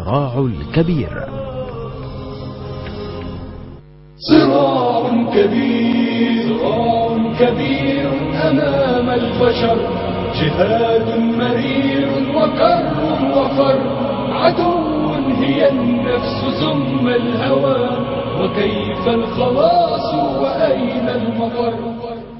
الصراع الكبير صراع كبير صراع كبير أمام البشر جهاد مرير وكر وفر عدو هي النفس ثم الهوى وكيف الخلاص وأين المفر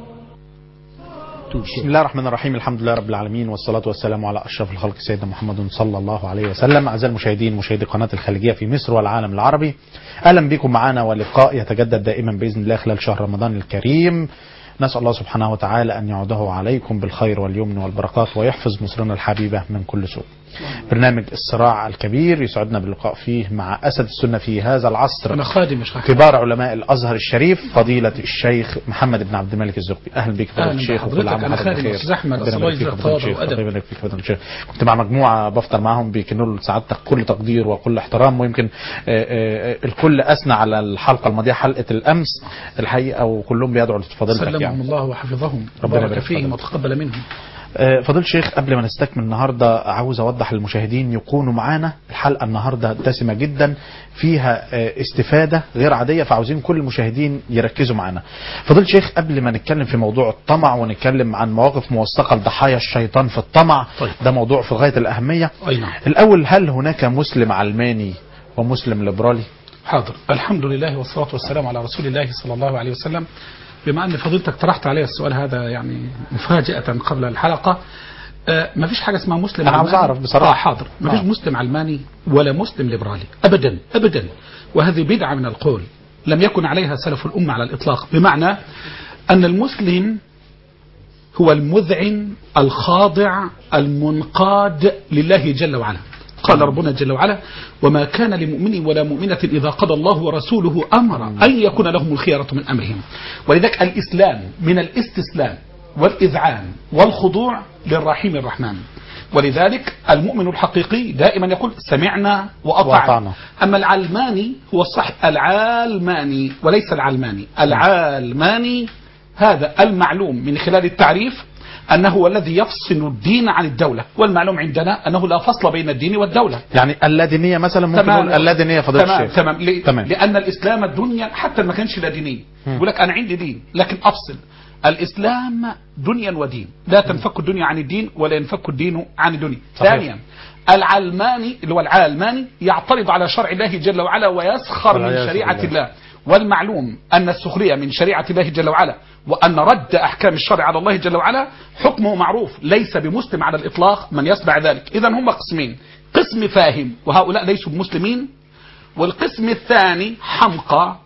بسم الله الرحمن الرحيم الحمد لله رب العالمين والصلاة والسلام على أشرف الخلق سيدنا محمد صلى الله عليه وسلم أعزائي المشاهدين مشاهدي قناة الخليجية في مصر والعالم العربي أهلا بكم معنا ولقاء يتجدد دائما بإذن الله خلال شهر رمضان الكريم نسأل الله سبحانه وتعالى أن يعوده عليكم بالخير واليمن والبركات ويحفظ مصرنا الحبيبة من كل سوء برنامج الصراع الكبير يسعدنا باللقاء فيه مع أسد السنة في هذا العصر أنا خادم مش خادم. كبار علماء الأزهر الشريف فضيلة الشيخ محمد بن عبد الملك الزغبي أهلا بك فضيلة أهلا الشيخ بحضرتك. عام أنا وحضرتك خادم بخير. أستاذ أحمد. ربنا الله يبارك فيك يجزاك فضيلة تواضع الشيخ. وأدب. ربنا يبارك فيك فضيلة الشيخ كنت مع مجموعة بفطر معاهم بيكنوا له سعادتك كل تقدير وكل احترام ويمكن آه، آه، الكل أثنى على الحلقة الماضية حلقة الأمس الحقيقة وكلهم بيدعوا لفضيلتك سلمهم يعني الله وحفظهم ربنا وبارك يبارك فيهم فضلك. وتقبل منهم آه، فضيلة الشيخ قبل ما نستكمل النهاردة عاوز أوضح للمشاهدين يكونوا معانا الحلقة النهاردة دسمة جدا فيها آه، استفادة غير عادية فعاوزين كل المشاهدين يركزوا معانا فضيلة الشيخ قبل ما نتكلم في موضوع الطمع ونتكلم عن مواقف موثقة لضحايا الشيطان في الطمع طيب. ده موضوع في غاية الأهمية أي نعم الأول هل هناك مسلم علماني ومسلم ليبرالي حاضر الحمد لله والصلاة والسلام على رسول الله صلى الله عليه وسلم بما أن فضيلتك طرحت علي السؤال هذا يعني مفاجأة قبل الحلقة آه ما فيش حاجة اسمها مسلم أنا عاوز علماني. أعرف بصراحة. آه حاضر ما فيش آه. مسلم علماني ولا مسلم ليبرالي أبدا أبدا وهذه بدعة من القول لم يكن عليها سلف الأمة على الإطلاق بمعنى أن المسلم هو المذعن الخاضع المنقاد لله جل وعلا قال ربنا جل وعلا وما كان لمؤمن ولا مؤمنة إذا قضى الله ورسوله أمرا أن يكون لهم الخيرة من أمرهم ولذلك الإسلام من الاستسلام والإذعان والخضوع للرحيم الرحمن ولذلك المؤمن الحقيقي دائما يقول سمعنا وأطعنا وأطعنا. أما العلماني هو الصح العالماني وليس العلماني العالماني هذا المعلوم من خلال التعريف أنه هو الذي يفصل الدين عن الدولة والمعلوم عندنا أنه لا فصل بين الدين والدولة يعني اللادينية مثلا ممكن نقول اللادينية فضيلة تمام الشيخ تمام. ل... تمام. لأن الإسلام دنيا حتى ما كانش لا ديني يقول لك أنا عندي دين لكن أفصل الإسلام دنيا ودين لا تنفك الدنيا عن الدين ولا ينفك الدين عن الدنيا صحيح. ثانيا العلماني اللي هو العلماني يعترض على شرع الله جل وعلا ويسخر من والعياذ شريعة بالله. الله والمعلوم أن السخرية من شريعة الله جل وعلا وأن رد أحكام الشرع على الله جل وعلا حكمه معروف ليس بمسلم على الإطلاق من يصنع ذلك إذا هم قسمين قسم فاهم وهؤلاء ليسوا بمسلمين والقسم الثاني حمقى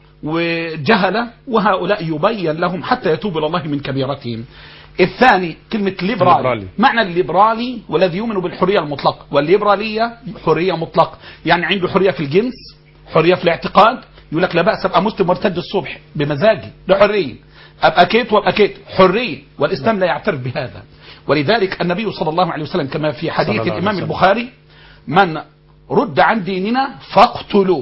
وجهلة وهؤلاء يبين لهم حتى يتوبوا إلى الله من كبيرتهم الثاني كلمة ليبرالي ليبرالي. معنى الليبرالي والذي يؤمن بالحرية المطلقة والليبرالية حرية مطلقة يعني عنده حرية في الجنس حرية في الاعتقاد يقول لك لا بأس أبقى مسلم وارتد الصبح بمزاجي ده حرية أبقى كيت وأبقى كيت حرية والإسلام لا يعترف بهذا ولذلك النبي صلى الله عليه وسلم كما في صلى حديث الله عليه الإمام وسلم. البخاري من رد عن ديننا فاقتلوه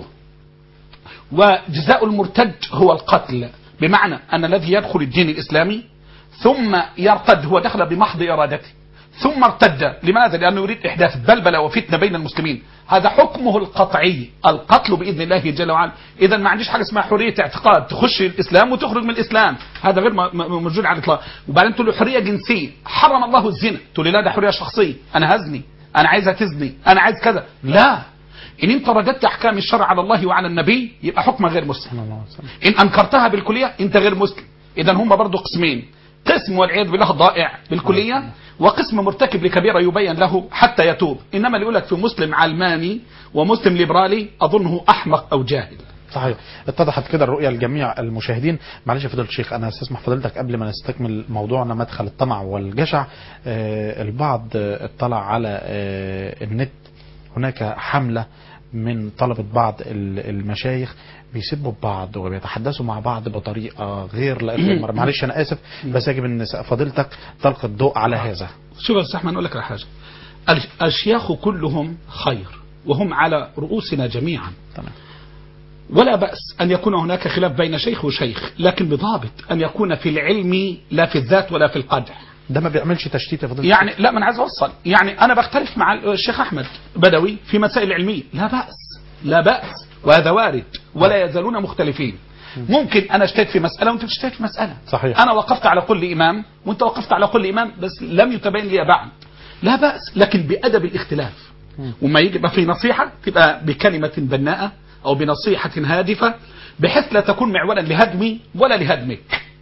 وجزاء المرتد هو القتل بمعنى أن الذي يدخل الدين الإسلامي ثم يرتد هو دخل بمحض إرادته ثم ارتد لماذا؟ لأنه يريد إحداث بلبلة وفتنة بين المسلمين هذا حكمه القطعي القتل بإذن الله جل وعلا إذا ما عنديش حاجة اسمها حرية اعتقاد تخش الإسلام وتخرج من الإسلام هذا غير م- م- موجود على الإطلاق وبعدين تقول له حرية جنسية حرم الله الزنا تقول لي لا ده حرية شخصية أنا هزني أنا عايزها تزني أنا عايز كذا لا إن أنت رددت أحكام الشرع على الله وعلى النبي يبقى حكمك غير مسلم إن أنكرتها بالكلية أنت غير مسلم إذا هم برضو قسمين قسم والعياذ بالله ضائع بالكلية وقسم مرتكب لكبيرة يبين له حتى يتوب إنما اللي يقول لك في مسلم علماني ومسلم ليبرالي أظنه أحمق أو جاهل صحيح اتضحت كده الرؤية لجميع المشاهدين معلش يا فضيلة الشيخ انا استسمح فضيلتك قبل ما نستكمل موضوعنا مدخل الطمع والجشع آه، البعض آه، اطلع على آه، النت هناك حملة من طلبة بعض ال- المشايخ بيسبوا بعض وبيتحدثوا مع بعض بطريقة غير لائقة بالمرة. معلش انا اسف بس يجب ان فضيلتك تلقي الضوء على هذا شوف يا أستاذ أحمد أقول لك على حاجة الأشياخ كلهم خير وهم على رؤوسنا جميعا تمام ولا بأس أن يكون هناك خلاف بين شيخ وشيخ لكن بضابط أن يكون في العلم لا في الذات ولا في القدح ده ما بيعملش تشتيت يا فضيله يعني لا ما انا عايز اوصل يعني انا بختلف مع الشيخ احمد بدوي في مسائل علميه لا باس لا باس وهذا وارد ولا يزالون مختلفين ممكن انا اجتهد في مساله وانت تجتهد في مساله صحيح. انا وقفت على كل امام وانت وقفت على كل امام بس لم يتبين لي بعد لا باس لكن بادب الاختلاف وما يجي يبقى في نصيحه تبقى بكلمه بناءه او بنصيحه هادفه بحيث لا تكون معولا لهدمي ولا لهدمك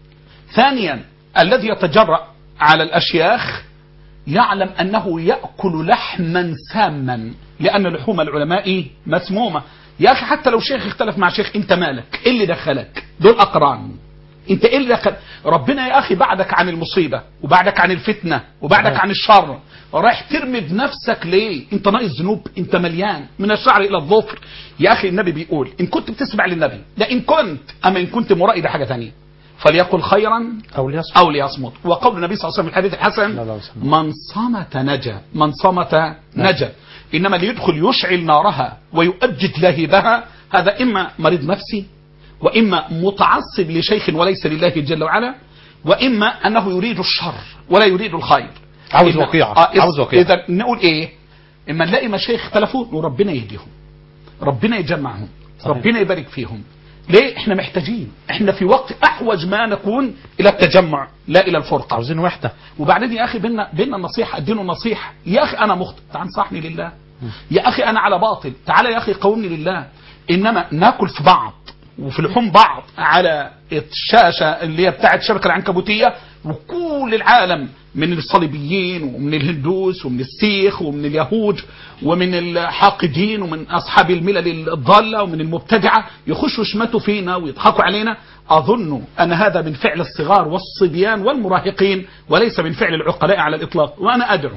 ثانيا الذي يتجرأ على الأشياخ يعلم أنه يأكل لحما ساما لأن لحوم العلماء مسمومة يا أخي حتى لو شيخ اختلف مع شيخ أنت مالك إيه اللي دخلك دول أقران أنت إيه اللي دخل ربنا يا أخي بعدك عن المصيبة وبعدك عن الفتنة وبعدك صحيح. عن الشر رايح ترمي بنفسك ليه انت ناقص ذنوب انت مليان من الشعر الى الظفر يا اخي النبي بيقول ان كنت بتسمع للنبي لا ان كنت اما ان كنت مرائي ده حاجه ثانيه فليقل خيرا او ليصف او ليصمت وقول النبي صلى الله عليه وسلم في الحديث الحسن لا لا وسلم. من صمت نجا من صمت نجا انما اللي يدخل يشعل نارها ويؤجج لهيبها هذا اما مريض نفسي واما متعصب لشيخ وليس لله جل وعلا واما انه يريد الشر ولا يريد الخير عاوز إذا- وقيعة. آه إذ- عاوز وقيعة. اذا نقول ايه اما نلاقي مشايخ اختلفوا وربنا يهديهم ربنا يجمعهم صحيح. ربنا يبارك فيهم ليه احنا محتاجين احنا في وقت احوج ما نكون الى التجمع لا الى الفرقه عاوزين وحده وبعدين يا اخي بينا بينا النصيحه اديله النصيحه يا اخي انا مخطئ تعال انصحني لله يا اخي انا على باطل تعال يا اخي قومني لله انما ناكل في بعض وفي لحوم بعض على الشاشه اللي هي بتاعت الشبكه العنكبوتيه وكل العالم من الصليبيين ومن الهندوس ومن السيخ ومن اليهود ومن الحاقدين ومن اصحاب الملل الضاله ومن المبتدعه يخشوا يشمتوا فينا ويضحكوا علينا اظن ان هذا من فعل الصغار والصبيان والمراهقين وليس من فعل العقلاء على الاطلاق وانا ادعو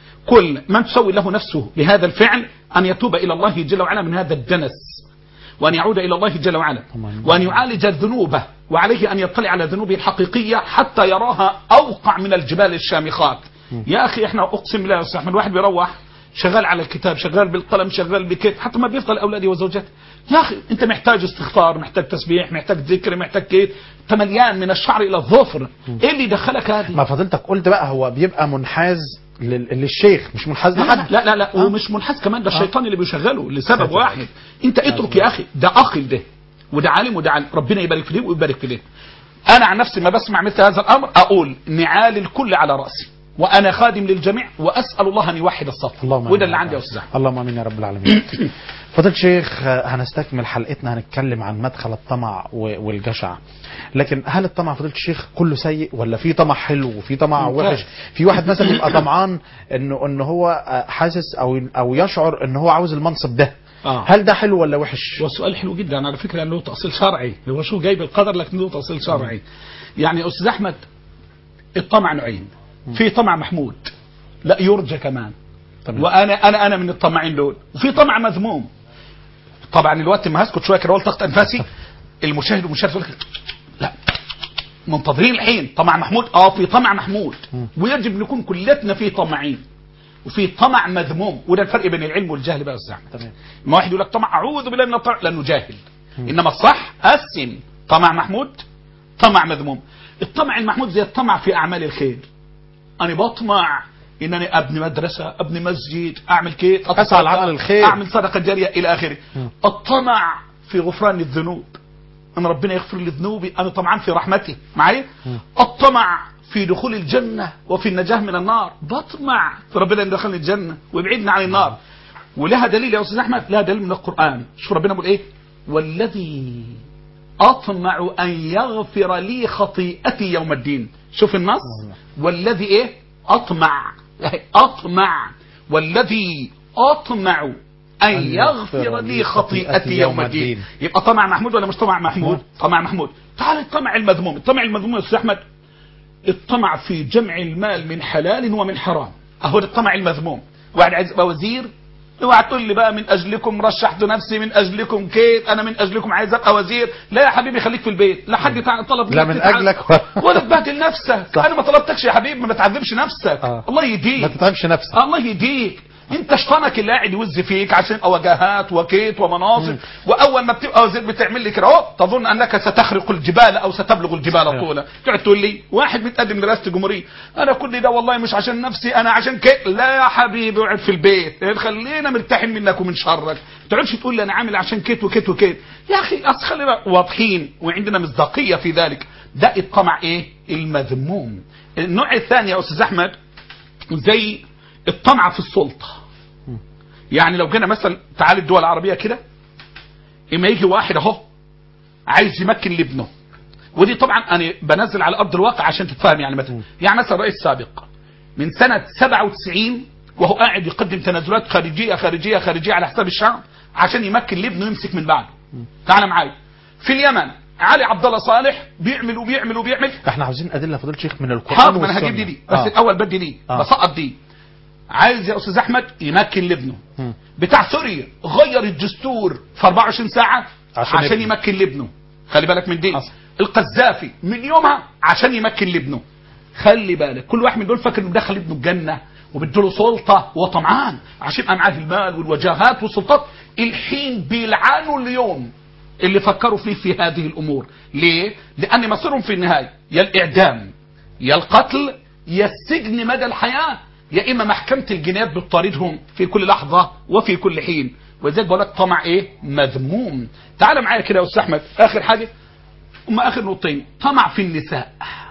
كل من تسوي له نفسه بهذا الفعل أن يتوب إلى الله جل وعلا من هذا الدنس وأن يعود إلى الله جل وعلا وأن يعالج ذنوبه وعليه أن يطلع على ذنوبه الحقيقية حتى يراها أوقع من الجبال الشامخات يا أخي إحنا أقسم بالله يا أستاذ أحمد الواحد بيروح شغال على الكتاب شغال بالقلم شغال بكيت حتى ما بيفضل أولادي وزوجته يا أخي أنت محتاج استغفار محتاج تسبيح محتاج ذكر محتاج كيت أنت مليان من الشعر إلى الظفر إيه اللي دخلك هذه ما فضيلتك قلت بقى هو بيبقى منحاز لل- للشيخ مش منحاز لا لحد لا لا, لا. آه. ومش منحاز كمان ده الشيطان اللي بيشغله لسبب ساتر. واحد انت اترك يا اخي ده اخي ده وده عالم وده عالم ربنا يبارك في ده ويبارك في ده انا عن نفسي ما بسمع مثل هذا الامر اقول نعال الكل على راسي وانا خادم للجميع واسال الله ان يوحد الصف اللهم وده آمين اللي يا عندي يا رب. استاذ أحمد. اللهم امين يا رب العالمين فضيلة الشيخ آه، هنستكمل حلقتنا هنتكلم عن مدخل الطمع و- والجشع لكن هل الطمع فضيلة الشيخ كله سيء ولا في طمع حلو وفي طمع ممتاز. وحش في واحد مثلا يبقى طمعان انه انه هو آه، حاسس او او يشعر ان هو عاوز المنصب ده آه. هل ده حلو ولا وحش هو سؤال حلو جدا على فكره انه تاصيل شرعي هو شو جايب القدر لكن له تاصيل شرعي يعني يا استاذ احمد الطمع نوعين في طمع محمود لا يرجى كمان تمام. وانا انا انا من الطماعين دول وفي طمع مذموم طبعا الوقت ما هسكت شويه كده اقول طاقه انفاسي المشاهد والمشاهد يقول لك لا منتظرين الحين طمع محمود اه في طمع محمود ويجب نكون كلتنا في طمعين وفي طمع مذموم وده الفرق بين العلم والجهل بقى يا استاذ أحمد. تمام ما واحد يقول لك طمع اعوذ بالله من الطمع لانه جاهل انما الصح قسم طمع محمود طمع مذموم الطمع المحمود زي الطمع في اعمال الخير انا بطمع انني ابني مدرسه ابني مسجد اعمل كيت أتصدق، أسعى لعمل الخير. اعمل صدقه جاريه الى اخره الطمع في غفران الذنوب ان ربنا يغفر لي ذنوبي انا طمعان في رحمته معايا الطمع في دخول الجنه وفي النجاه من النار بطمع في ربنا ان يدخلني الجنه ويبعدنا عن النار ولها دليل يا استاذ احمد لها دليل من القران شوف ربنا بيقول ايه والذي اطمع ان يغفر لي خطيئتي يوم الدين شوف النص والذي ايه اطمع اطمع والذي اطمع ان أن يغفر لي خطيئتي يوم الدين يبقى طمع محمود ولا مش طمع محمود طمع محمود تعال الطمع المذموم الطمع المذموم يا استاذ احمد الطمع في جمع المال من حلال ومن حرام اهو ده الطمع المذموم واحد عايز يبقى وزير اوعى تقول لي بقى من اجلكم رشحت نفسي من اجلكم كيت انا من اجلكم عايز ابقى وزير لا يا حبيبي خليك في البيت لا حد تع- طلب لا منك من تتع- أجلك ولا تبهدل نفسك صح. انا ما طلبتكش يا حبيبي ما تعذبش نفسك آه. الله ما يهديك تتعبش نفسك الله يهديك انت شطانك اللي قاعد يوز فيك عشان وجهات وكيت ومناصب واول ما بتبقى وزير بتعمل لي كده اهو تظن انك ستخرق الجبال او ستبلغ الجبال صحيح. طولا تقعد تقول لي واحد متقدم لرئاسه الجمهوريه انا كل ده والله مش عشان نفسي انا عشان كده لا يا حبيبي اقعد في البيت خلينا مرتاحين منك ومن شرك ما تقعدش تقول لي انا عامل عشان كيت وكيت وكيت يا اخي اصل خلينا واضحين وعندنا مصداقيه في ذلك ده الطمع ايه المذموم النوع الثاني يا استاذ احمد زي الطمع في السلطه يعني لو جينا مثلا تعالى الدول العربيه كده اما يجي واحد اهو عايز يمكن لابنه ودي طبعا انا بنزل على ارض الواقع عشان تتفهم يعني مثلا يعني مثلا رئيس سابق من سنه 97 وهو قاعد يقدم تنازلات خارجيه خارجيه خارجيه على حساب الشعب عشان يمكن لابنه يمسك من بعده تعال معايا في اليمن علي عبد الله صالح بيعمل وبيعمل وبيعمل احنا عاوزين ادله فضيله الشيخ من القران حاضر ما انا والسنة. هجيب دي دي بس آه. الاول بدي دي آه. بسقط دي عايز يا استاذ احمد يمكن لابنه مم. بتاع سوريا غير الدستور في 24 ساعه عشان عشان, ابنه. يمكن لابنه خلي بالك من دي حصل. القذافي من يومها عشان يمكن لابنه خلي بالك كل واحد من دول فاكر انه دخل ابنه الجنه وبدله سلطه وطمعان عشان يبقى معاه المال والوجاهات والسلطات الحين بيلعنوا اليوم اللي فكروا فيه في هذه الامور ليه لان مصيرهم في النهايه يا الاعدام يا القتل يا السجن مدى الحياه يا اما محكمه الجنايات بتطاردهم في كل لحظه وفي كل حين ولذلك بقول لك طمع ايه مذموم تعال معايا كده يا استاذ احمد اخر حاجه هم اخر نقطتين طمع في النساء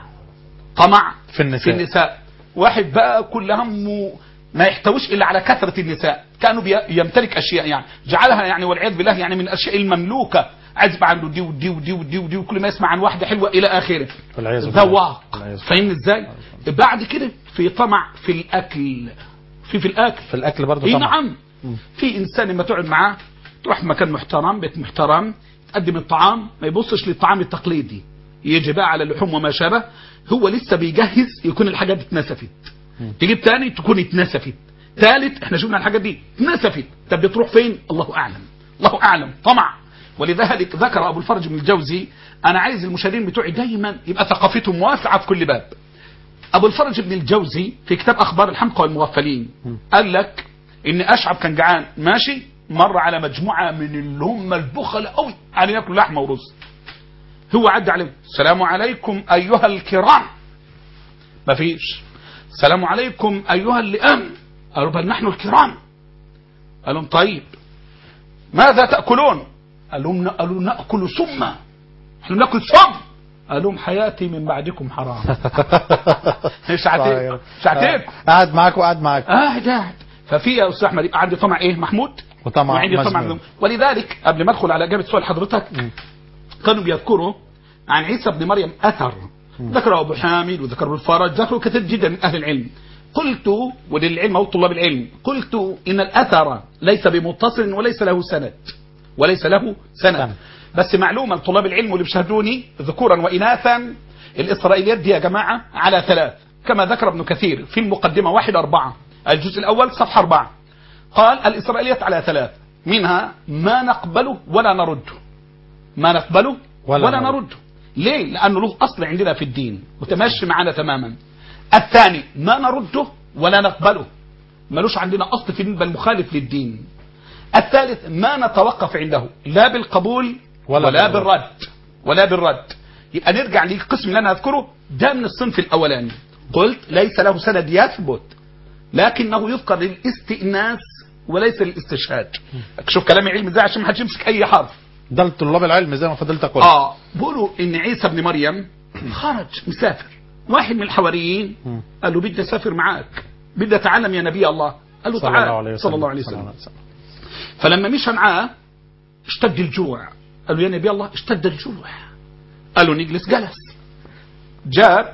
طمع في النساء. في النساء واحد بقى كل همه ما يحتويش الا على كثره النساء كانوا بي- يمتلك اشياء يعني جعلها يعني والعياذ بالله يعني من الاشياء المملوكه عايز يبقى عنده دي ودي ودي ودي ودي وكل ما يسمع عن واحده حلوه الى اخره والعياذ بالله. ذواق والعياذ بالله. فاهمني ازاي بعد كده في طمع في الاكل في في الاكل في الاكل برضه اي طبعا نعم في انسان لما تقعد معاه تروح مكان محترم بيت محترم تقدم الطعام ما يبصش للطعام التقليدي يجي بقى على اللحوم وما شابه هو لسه بيجهز يكون الحاجات دي اتنسفت تجيب تاني تكون اتنسفت ثالث احنا شفنا الحاجات دي اتنسفت طب بتروح فين الله اعلم الله اعلم طمع ولذلك ذكر ابو الفرج بن الجوزي انا عايز المشاهدين بتوعي دايما يبقى ثقافتهم واسعه في كل باب ابو الفرج بن الجوزي في كتاب اخبار الحمقى والمغفلين قال لك ان اشعب كان جعان ماشي مر على مجموعه من اللي هم البخل قوي على ياكلوا لحمه ورز هو عدى عليهم السلام عليكم ايها الكرام ما فيش السلام عليكم ايها اللئام قالوا بل نحن الكرام قال لهم طيب ماذا تاكلون قال لهم قالوا ناكل سما احنا بناكل سم قال لهم حياتي من بعدكم حرام مش هعترف مش هعترف قاعد معاك وقاعد معاك قاعد قاعد ففي يا استاذ احمد يبقى عندي طمع ايه محمود وطمع وعندي طمع مذموم. مذموم. ولذلك قبل ما ادخل على اجابه سؤال حضرتك كانوا بيذكروا عن عيسى ابن مريم اثر ذكره ابو حامد وذكره ابن الفرج ذكره كثير جدا من اهل العلم قلت وللعلم او طلاب العلم قلت ان الاثر ليس بمتصل وليس له سند وليس له سند سند. بس معلومه لطلاب العلم واللي بيشاهدوني ذكورا واناثا الاسرائيليات دي يا جماعه على ثلاث كما ذكر ابن كثير في المقدمه واحد أربعة الجزء الأول صفحة أربعة قال الإسرائيليات على ثلاث منها ما نقبله ولا نرده ما نقبله ولا ولا, ولا نرد. نرده ليه لأنه له أصل عندنا في الدين متمشي معنا تماما الثاني ما نرده ولا نقبله ملوش عندنا أصل في الدين بل مخالف للدين الثالث ما نتوقف عنده لا بالقبول ولا ولا, ولا بالرد. بالرد ولا بالرد يبقى نرجع للقسم اللي انا اذكره ده من الصنف الاولاني قلت ليس له سند يثبت لكنه يذكر للاستئناس وليس للاستشهاد شوف كلامي علمي ازاي عشان ما حدش يمسك اي حرف ده لطلاب العلم زي ما فضلتك قلت اه بيقولوا ان عيسى ابن مريم خرج مسافر واحد من الحواريين مم. قال له بدي اسافر معاك بدي اتعلم يا نبي الله قال له صلى الله عليه تعال وسلم صلى الله عليه صلى وسلم الله عليه وسلم. فلما مشى معاه اشتد الجوع قال له يا نبي الله اشتد الجوع قال له نجلس جلس جاب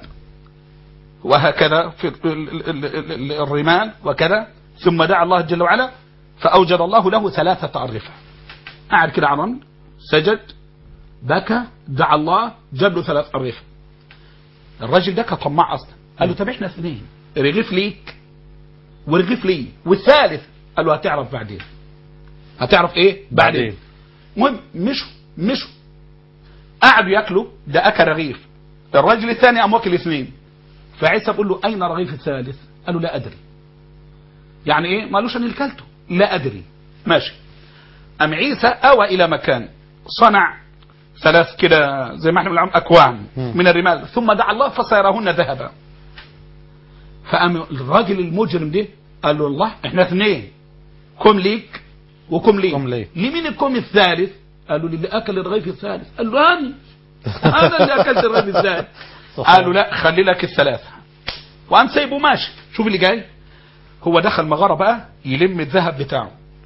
وهكذا في ال- ال- ال- ال- ال- الرمال وكذا ثم دعا الله جل وعلا فأوجد الله له ثلاثة أرفة قعد كده على الرمل سجد بكى دعا الله جاب له ثلاث أرفة الراجل ده كان طماع أصلا قال له طب احنا اثنين رغيف ليك ورغيف لي والثالث قال له هتعرف بعدين هتعرف ايه بعدين بعدين. المهم مشوا مشوا قعدوا ياكلوا ده اكل رغيف الراجل الثاني قام واكل اثنين فعيسى بيقول له اين رغيف الثالث قال له لا ادري يعني ايه مالوش ان كلته لا ادري ماشي ام عيسى اوى الى مكان صنع ثلاث كده زي ما احنا بنقول اكوام مم. من الرمال ثم دعا الله فصيرهن ذهبا فقام الراجل المجرم ده قال له الله احنا اثنين كم ليك وكم لي كم لي. لمين الكم الثالث قالوا للي اكل الرغيف الثالث قال له انا انا اللي اكلت الرغيف الثالث سبحان قالوا لا خلي لك الثلاثه وقام سايبه ماشي شوف اللي جاي هو دخل مغاره بقى يلم الذهب بتاعه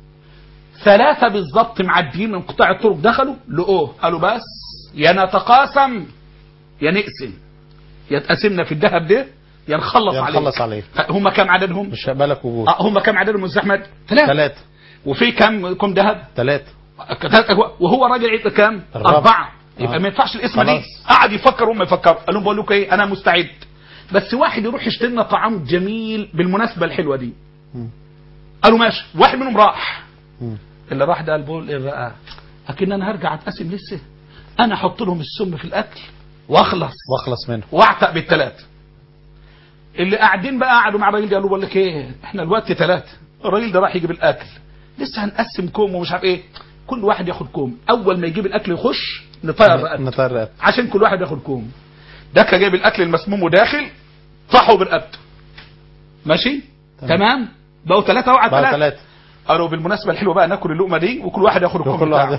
ثلاثة بالظبط معديين من قطاع الطرق دخلوا لقوه قالوا بس يا نتقاسم يا نقسم يا تقاسمنا في الذهب ده يا نخلص يا عليه نخلص عليه. هم كم عددهم؟ مش هقبلك وجود آه، هم كم عددهم يا استاذ احمد؟ ثلاثة ثلاثة وفي كم كم ذهب؟ ثلاثة وهو راجل عيد كام؟ الرابع. أربعة يبقى آه. ما ينفعش الاسم دي خلاص. قعد يفكر هم يفكروا قال لهم بقول لكم ايه انا مستعد بس واحد يروح يشتري لنا طعام جميل بالمناسبة الحلوة دي مم. قالوا ماشي واحد منهم راح مم. اللي راح ده قال بقول ايه بقى اكن انا هرجع اتقسم لسه انا احط لهم السم في الاكل واخلص واخلص منه واعتق بالثلاثه اللي قاعدين بقى قعدوا مع الراجل ده قالوا بقول لك ايه احنا الوقت ثلاثه الراجل ده راح يجيب الاكل لسه هنقسم كوم ومش عارف ايه كل واحد ياخد كوم اول ما يجيب الاكل يخش نطير رقبته نطير رقبته عشان كل واحد ياخد كوم ده كان جايب الاكل المسموم وداخل طحوا برقبته ماشي تمام. تمام بقوا ثلاثه وقعد بقى ثلاثه ثلاثة قالوا بالمناسبه الحلوه بقى ناكل اللقمه دي وكل واحد ياخد الكوم كل بتاعه واحد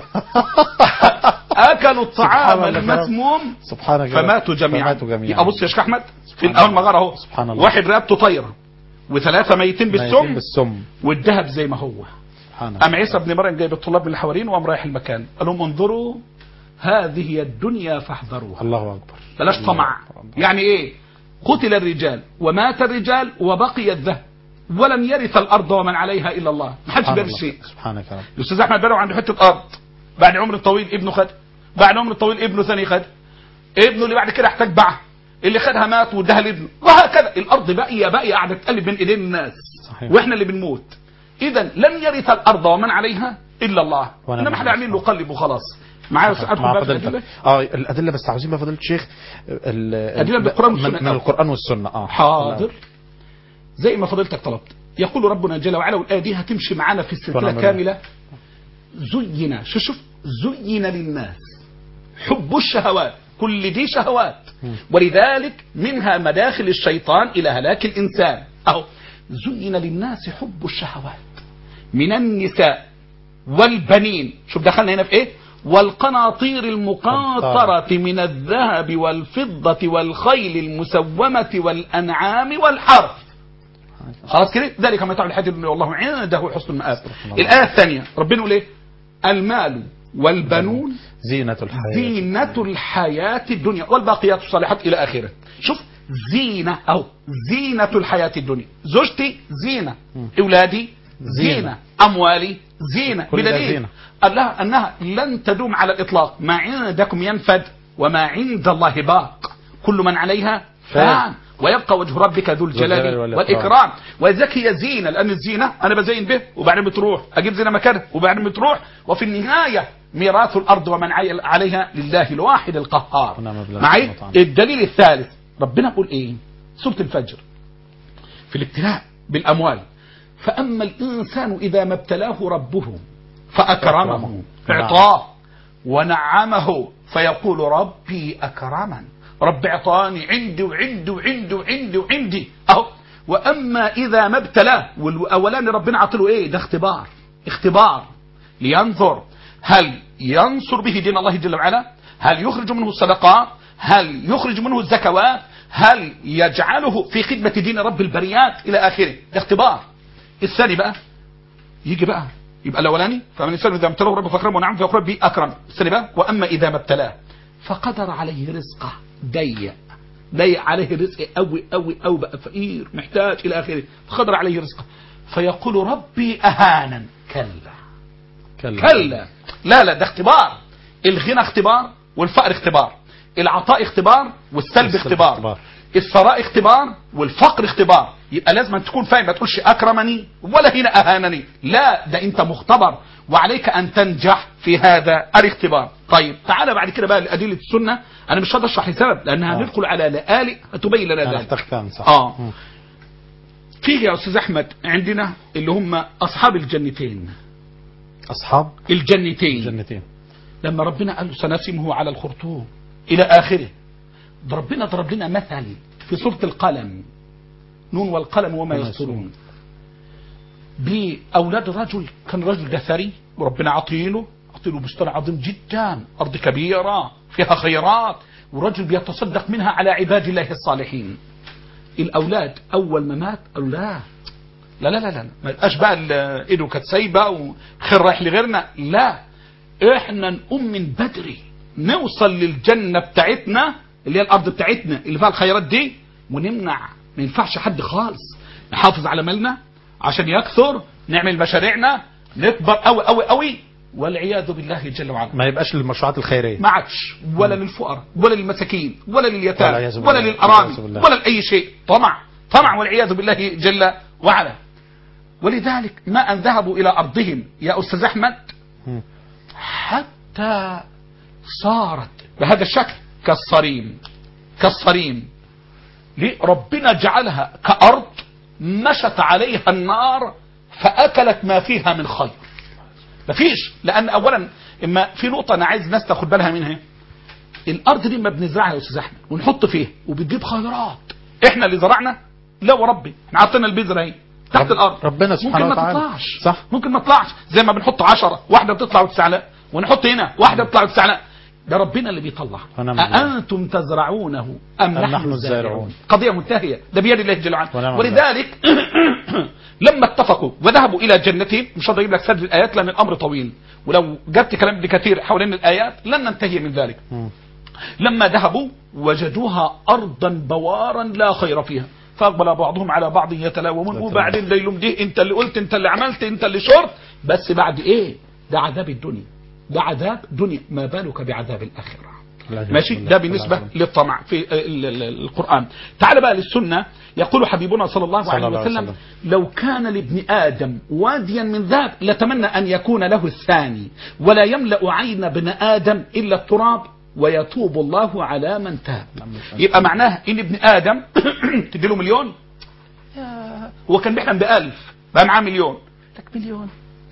اكلوا الطعام سبحان الله. المسموم سبحانك يا رب. فماتوا جميعا فماتوا جميعا يبقى بص يا شيخ احمد في سبحان الاول الله. مغاره اهو سبحان الله. واحد رقبته طايره وثلاثه ميتين ميتين بالسم بالسم والذهب زي ما هو سبحان قام عيسى بن مريم جايب الطلاب من اللي حوالين وقام رايح المكان قال لهم انظروا هذه هي الدنيا فاحذروها الله اكبر بلاش الله طمع أكبر. يعني ايه قتل الرجال ومات الرجال وبقي الذهب ولم يرث الارض ومن عليها الا الله ما حدش سبحان بيرث الله. شيء سبحانك يا رب الاستاذ احمد بلو عنده حته ارض بعد عمر طويل ابنه خد بعد عمر طويل ابنه ثاني خد ابنه اللي بعد كده احتاج باعها اللي خدها مات واداها لابنه وهكذا الارض باقيه باقيه قاعده تقلب بين ايدين الناس صحيح. واحنا اللي بنموت اذا لن يرث الارض ومن عليها الا الله ونعم انما احنا بالله. عاملين نقلب وخلاص معايا استاذ ادخل مع بقى في فضيلتك الأدلة؟ اه الادله بس عاوزين بقى فضيله الشيخ ال- أدلة من القرآن من, والسنة. من القران والسنه اه حاضر زي ما فضيلتك طلبت يقول ربنا جل وعلا والآية دي هتمشي معانا في السلسلة ونعم بالله. كاملة زين شوف شوف زين للناس حب الشهوات كل دي شهوات ولذلك منها مداخل الشيطان إلى هلاك الإنسان أهو زين للناس حب الشهوات من النساء والبنين شوف دخلنا هنا في ايه والقناطير المقنطرة من الذهب والفضة والخيل المسومة والأنعام والحرث خلاص كده ذلك ما يتعب الحديث والله عنده حسن المآب الله. الآية الثانية ربنا يقول ايه المال والبنون زينه الحياه زينة الحياة الدنيا والباقيات الصالحات إلى آخره شوف زينة أو زينة الحياة الدنيا زوجتي زينة أولادي زينة. زينة أموالي زينة كل ده بدليل زينة. قال لها أنها لن تدوم على الإطلاق ما عندكم ينفد وما عند الله باق كل من عليها فان ويبقى وجه ربك ذو الجلال الجلال والإكرام. والإكرام ولذلك هي زينة لأن الزينة أنا بزين به وبعدين بتروح أجيب زينة مكانها وبعدين بتروح وفي النهاية ميراث الأرض ومن عي- عليها لله الواحد القهار ونعم بالله معي سبحانه وتعالى. الدليل الثالث ربنا يقول إيه سورة الفجر في الابتلاء بالأموال فأما الإنسان إذا ما ابتلاه ربه فأكرمه أكرمه. اعطاه ونعمه فيقول ربي أكرمن رب اعطاني عندي وعندي وعندي وعندي وعندي أهو وأما إذا ما ابتلاه والأولاني ربنا عطله إيه ده اختبار اختبار لينظر هل ينصر به دين الله جل وعلا هل يخرج منه الصدقات هل يخرج منه الزكوات هل يجعله في خدمة دين رب البريات إلى آخره ده اختبار الثاني بقى يجي بقى يبقى الاولاني فمن الانسان اذا ابتلاه ربه فاكرمه ونعم فيقول ربي اكرم الثاني بقى واما اذا ما ابتلاه فقدر عليه رزقه ضيق ضيق عليه رزق قوي قوي قوي بقى فقير محتاج الى اخره فقدر عليه رزقه فيقول ربي اهانا كلا كلا لا لا ده اختبار الغنى اختبار والفقر اختبار العطاء اختبار والسلب والسلب اختبار اختبار. الثراء اختبار والفقر اختبار يبقى لازم أن تكون فاهم ما تقولش اكرمني ولا هنا اهانني لا ده انت مختبر وعليك ان تنجح في هذا الاختبار طيب تعالى بعد كده بقى لادله السنه انا مش هقدر اشرح لسبب لانها آه. ندخل على لآلئ تبين لنا انا ذلك احتاج كان صح اه مم. فيه يا استاذ احمد عندنا اللي هم اصحاب الجنتين اصحاب الجنتين جنتين لما ربنا قال له سنسمه على الخرطوم الى اخره ده ربنا ضرب لنا مثل في سوره القلم نون والقلم وما وما يسطرون باولاد رجل كان رجل ده ثري وربنا عطيله عطيله بستان عظيم جدا ارض كبيره فيها خيرات ورجل بيتصدق منها على عباد الله الصالحين الاولاد اول ما مات قالوا لا لا لا لا لا ما يبقاش بقى ال- ايده كانت سايبه وخير رايح لغيرنا لا احنا نقوم من بدري نوصل للجنه بتاعتنا اللي هي الارض بتاعتنا اللي فيها الخيرات دي ونمنع ما ينفعش حد خالص نحافظ على مالنا عشان يكثر نعمل مشاريعنا نكبر قوي قوي قوي والعياذ بالله جل وعلا ما يبقاش للمشروعات الخيريه ما عادش ولا للفقراء ولا للمساكين ولا لليتامى والعياذ بالله. ولا للارامل والعياذ بالله. ولا لاي شيء طمع طمع والعياذ بالله جل وعلا ولذلك ما ان ذهبوا الى ارضهم يا استاذ احمد مم. حتى صارت بهذا الشكل كالصريم كالصريم ليه ربنا جعلها كأرض مشت عليها النار فأكلت ما فيها من خير مفيش لأن أولا إما في نقطة أنا عايز الناس تاخد بالها منها الأرض دي ما بنزرعها يا أستاذ أحمد ونحط فيها وبتجيب خيرات إحنا اللي زرعنا لا وربي احنا حطينا البذرة اهي تحت رب- الأرض ربنا سبحانه ممكن ما وتعالى. تطلعش صح. ممكن ما تطلعش زي ما بنحط عشرة واحدة بتطلع وتسعة لا ونحط هنا واحدة بتطلع وتسعة لا ده ربنا اللي بيطلع ونعم بالله. أأنتم تزرعونه أم, نحن, نحن الزارعون الزارعون. قضية منتهية ده بيد الله جل وعلا ونعم ولذلك لما اتفقوا وذهبوا إلى جنتهم مش هقدر اجيب لك سرد الآيات لأن الأمر طويل ولو جبت كلام ابن كثير حوالين الآيات لن ننتهي من ذلك مم. لما ذهبوا وجدوها أرضا بوارا لا خير فيها فأقبل بعضهم على بعض يتلاومون وبعدين ده يلوم دي انت اللي قلت انت اللي عملت انت اللي شرط بس بعد ايه ده عذاب الدنيا ده عذاب دنيا ما بالك بعذاب الآخرة والعياذ ماشي بالله. ده بالنسبة والعياذ للطمع في ال- ال- القرآن تعال بقى للسنة يقول حبيبنا صلى الله صلى عليه الله عليه وسلم وسلم. لو كان لابن آدم واديا من ذهب لتمنى أن يكون له الثاني ولا يملأ عين ابن آدم إلا التراب ويتوب الله على من تاب يبقى معناها إن ابن آدم تديله مليون يا- هو كان بيحلم بألف بقى معاه مليون لك مليون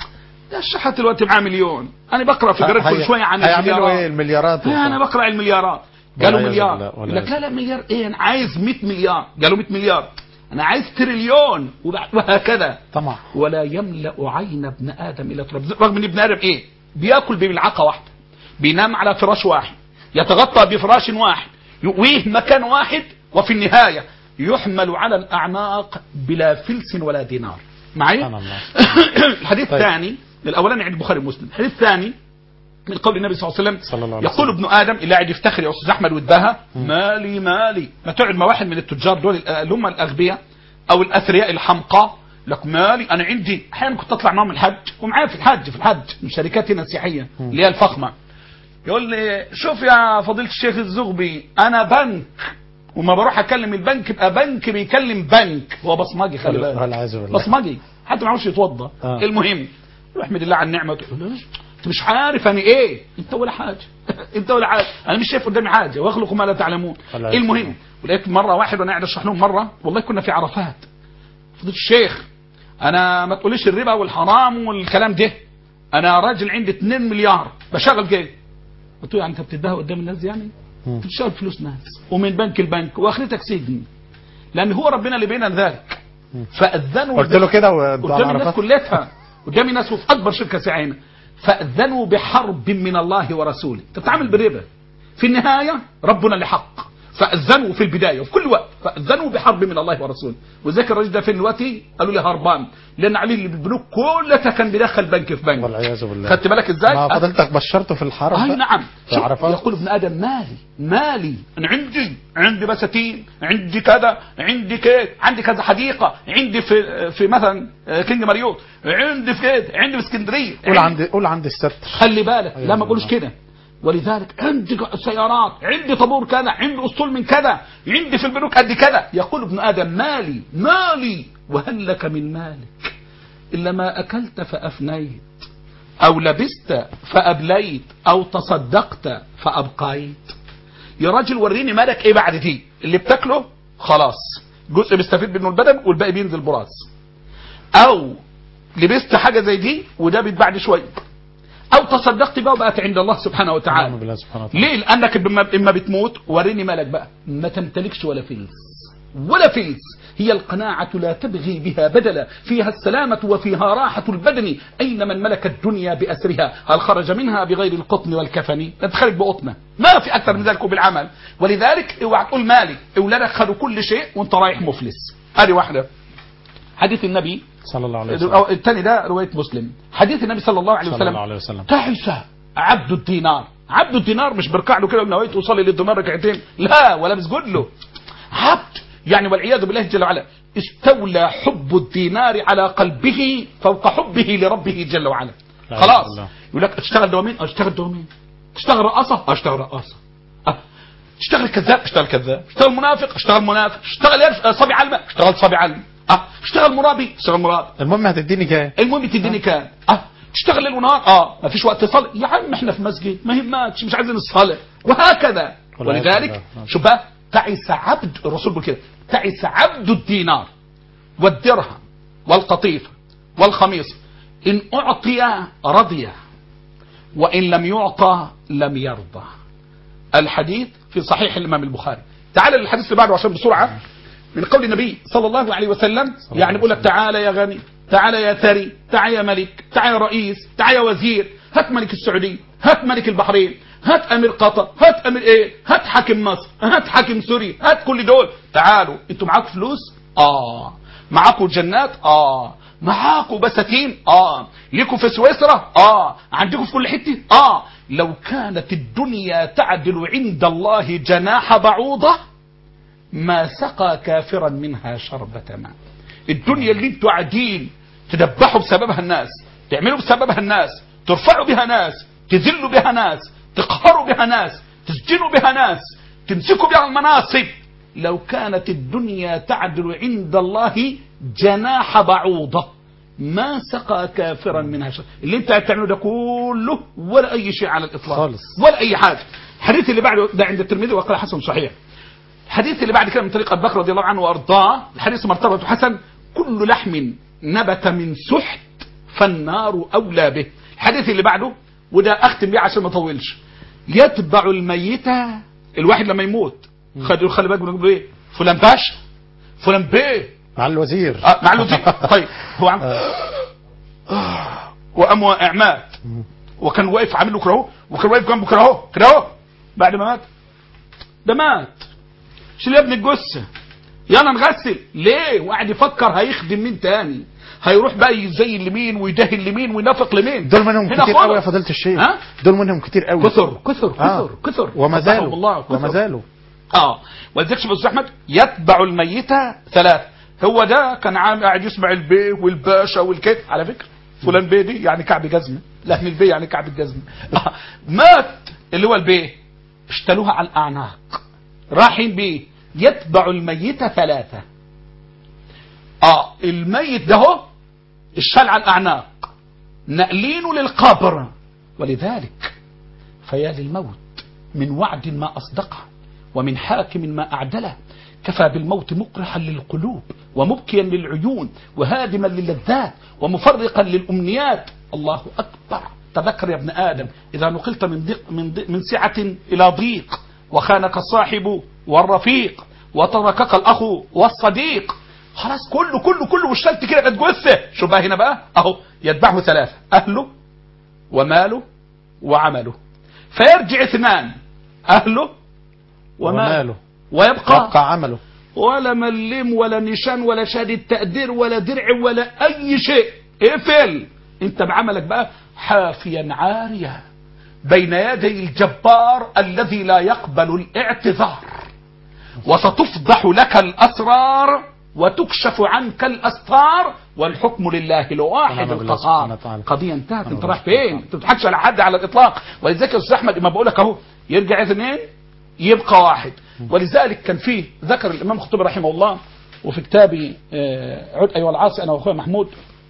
ده الشحات دلوقتي معاه مليون أنا بقرأ في جريد كل هي- شوية عن هيعملوا المليارات. ايه المليارات لا انا بقرا المليارات قالوا والعياذ مليار بالله، يقول والعياذ لك لا لا مليار ايه انا عايز 100 مليار قالوا 100 مليار انا عايز تريليون وبع- وهكذا طمع ولا يملا عين ابن ادم الا تراب رغم ان ابن ادم ايه بياكل بملعقه واحده بينام على فراش واحد يتغطى بفراش واحد يؤويه مكان واحد وفي النهايه يحمل على الاعناق بلا فلس ولا دينار معي سبحان الله الحديث طيب. الثاني الاولاني عند البخاري ومسلم الحديث الثاني من قول النبي صلى الله عليه وسلم صلى الله عليه يقول ابن ادم اللي قاعد يفتخر يا استاذ احمد ويتباهى مالي مالي ما تقعد مع واحد من التجار دول اللي هم الاغبياء او الاثرياء الحمقى لك مالي انا عندي احيانا كنت اطلع معاهم الحج ومعايا في الحج في الحج من شركات هنا السياحيه اللي هي الفخمه يقول لي شوف يا فضيله الشيخ الزغبي انا بنك وما بروح اكلم البنك يبقى بنك بيكلم بنك هو بصمجي خلي بالك والعياذ بالله بصمجي حتى ما يعرفش يتوضا آه. المهم يحمد الله على النعمه تقول له انت مش عارف انا ايه انت ولا حاجه انت ولا حاجه انا مش شايف قدامي حاجه واخلق ما لا تعلمون الله المهم يسلمك. ولقيت مره واحد وانا قاعد اشرح لهم مره والله كنا في عرفات فضيله الشيخ انا ما تقوليش الربا والحرام والكلام ده انا راجل عندي 2 مليار بشغل كده قلت له يعني انت بتديها قدام الناس دي يعني مم. بتشتغل فلوس ناس ومن بنك لبنك واخرتك سجن لان هو ربنا اللي بينا ذلك فاذنوا قلت له كده وانتوا على قدام الناس عرفات كلها قدام الناس وفي اكبر شركه سعينا فاذنوا بحرب من الله ورسوله انت بتتعامل بالربا في النهايه ربنا اللي حق فاذنوا في البدايه وفي كل وقت فاذنوا بحرب من الله ورسوله وذاك الراجل ده فين دلوقتي قالوا لي هربان لان عليه اللي بالبنوك كلها كان بيدخل بنك في بنك والعياذ بالله خدت بالك ازاي ما فضلتك بشرته في الحرم اي بقى؟ نعم في شوف، عرفات يقول ابن ادم مالي مالي انا عندي عندي بساتين عندي كذا عندي كيك عندي كذا حديقه عندي في في مثلا آه، كينج ماريوت عندي في كده عندي في اسكندريه قول عندي- عندي قول عندي الستر خلي بالك أيوة لا ما بالله. اقولش كده ولذلك عندي سيارات عندي طابور كذا عندي اسطول من كذا عندي في البنوك قد كذا يقول ابن ادم مالي مالي وهل لك من مالك الا ما اكلت فافنيت او لبست فابليت او تصدقت فابقيت يا راجل وريني مالك ايه بعد دي اللي بتاكله خلاص جزء بيستفيد منه البدن والباقي بينزل براس او لبست حاجه زي دي وده بيتباع شويه او تصدقت بقى وبقت عند الله سبحانه نعم وتعالى بالله سبحانه وتعالى ليه لانك اما اما بتموت وريني مالك بقى ما تمتلكش ولا فلس ولا فلس هي القناعة لا تبغي بها بدلا فيها السلامة وفيها راحة البدن أين من ملك الدنيا بأسرها هل خرج منها بغير القطن والكفن لا تخرج بقطنة ما في أكثر من ذلك بالعمل ولذلك اوعى تقول مالي أولادك خدوا كل شيء وانت رايح مفلس هذه واحدة حديث النبي صلى الله عليه وسلم أو الثاني ده رواية مسلم حديث النبي صلى الله عليه صلى وسلم الله عليه وسلم تعس عبد الدينار عبد الدينار مش بركع له كده ونويت وصلي للدينار ركعتين لا ولا بسجد له عبد يعني والعياذ بالله جل وعلا استولى حب الدينار على قلبه فوق حبه لربه جل وعلا لا إله خلاص إلا الله. يقول لك اشتغل دوامين اشتغل دوامين تشتغل رقاصة اشتغل رقاصة أه. تشتغل كذاب اشتغل كذاب اشتغل منافق اشتغل منافق اشتغل يرف- صبي علمة اشتغل صبي علمة اه اشتغل مرابي اشتغل مرابي المهم هتديني كام المهم تديني كام اه تشتغل ليل ونهار اه ما فيش وقت تصلي يا عم احنا في مسجد ما يهمكش مش عايزين الصلاه وهكذا والعياذ ولذلك بالله. شوف بقى تعس عبد الرسول بيقول كده تعس عبد الدينار والدرهم والقطيفه والخميصه ان اعطي رضي وان لم يعطى لم يرضى الحديث في صحيح الامام البخاري تعال للحديث اللي بعده عشان بسرعه من قول النبي صلى الله عليه وسلم الله يعني بيقول لك تعالى يا غني تعالى يا ثري تعالى يا ملك تعالى يا رئيس تعالى يا وزير هات ملك السعودية هات ملك البحرين هات امير قطر هات امير ايه هات حاكم مصر هات حاكم سوريا هات كل دول تعالوا انتوا معاكم فلوس اه معاكم جنات اه معاكم بساتين اه ليكم في سويسرا اه عندكم في كل حته اه لو كانت الدنيا تعدل عند الله جناح بعوضه ما سقى كافرا منها شربة ماء الدنيا اللي انتوا قاعدين تدبحوا بسببها الناس تعملوا بسببها الناس ترفعوا بها ناس تذلوا بها ناس تقهروا بها ناس تسجنوا بها ناس تمسكوا بها المناصب لو كانت الدنيا تعدل عند الله جناح بعوضة ما سقى كافرا منها شر اللي انت بتعمله ده كله ولا اي شيء على الاطلاق خالص. ولا اي حاجه الحديث اللي بعده ده عند الترمذي وقال حسن صحيح الحديث اللي بعد كده من طريق ابي بكر رضي الله عنه وارضاه الحديث مرتبه حسن كل لحم نبت من سحت فالنار اولى به الحديث اللي بعده وده اختم بيه عشان ما اطولش يتبع الميتة الواحد لما يموت خلي خلي بالك بنقول ايه فلان باشا فلان بيه مع الوزير آه مع الوزير طيب هو عم وقام واقع مات وكان واقف عامل له كده اهو وكان واقف جنبه كده اهو كده اهو بعد ما مات ده مات شيل يا ابني الجثه يلا نغسل ليه وقاعد يفكر هيخدم مين تاني هيروح بقى يزين لمين ويدهن لمين وينافق لمين دول منهم هنا كتير قوي يا خالص. فضيله الشيخ ها؟ دول منهم كتير قوي كثر كثر آه. كثر كثر وما قطعهم زالوا الله كثر. وما زالوا اه ولذلك شوف استاذ احمد يتبع الميت ثلاث هو ده كان عام قاعد يسمع البيه والباشا والكيت على فكره فلان بيه دي يعني كعب جزمه لحن البيه يعني كعب الجزمه آه. مات اللي هو البيه اشتلوها على الاعناق رايحين بيه يتبع الميت ثلاثه اه الميت ده هو الشال على الاعناق نقلينه للقبر ولذلك فيا للموت من وعد ما أصدقه ومن حاكم ما أعدله كفى بالموت مقرحا للقلوب ومبكيا للعيون وهادما للذات ومفرقا للأمنيات الله أكبر تذكر يا ابن آدم إذا نقلت من, ضيق من, ضيق من سعة إلى ضيق وخانك الصاحب والرفيق وتركك الأخ والصديق خلاص كله كله كله وشلت كده قد جثة شو بقى هنا بقى أهو يتبعه ثلاثة أهله وماله وعمله فيرجع اثنان أهله وماله وماله ويبقى يبقى عمله ولا ملم ولا نشان ولا شهادة تقدير ولا درع ولا أي شيء اقفل انت بعملك بقى حافيا عاريا بين يدي الجبار الذي لا يقبل الاعتذار وستفضح لك الأسرار وتكشف عنك الأستار والحكم لله الواحد سبحان الله سبحانه القهار وتعالى. قضية انتهت انت الله رايح فين انت ما بتضحكش على حد على الإطلاق ولذلك يا أستاذ أحمد ما بقول لك أهو يرجع اثنين يبقى واحد ولذلك كان فيه ذكر الإمام الخطيب رحمه الله وفي كتابي آه، عد أيها العاصي أنا وأخويا محمود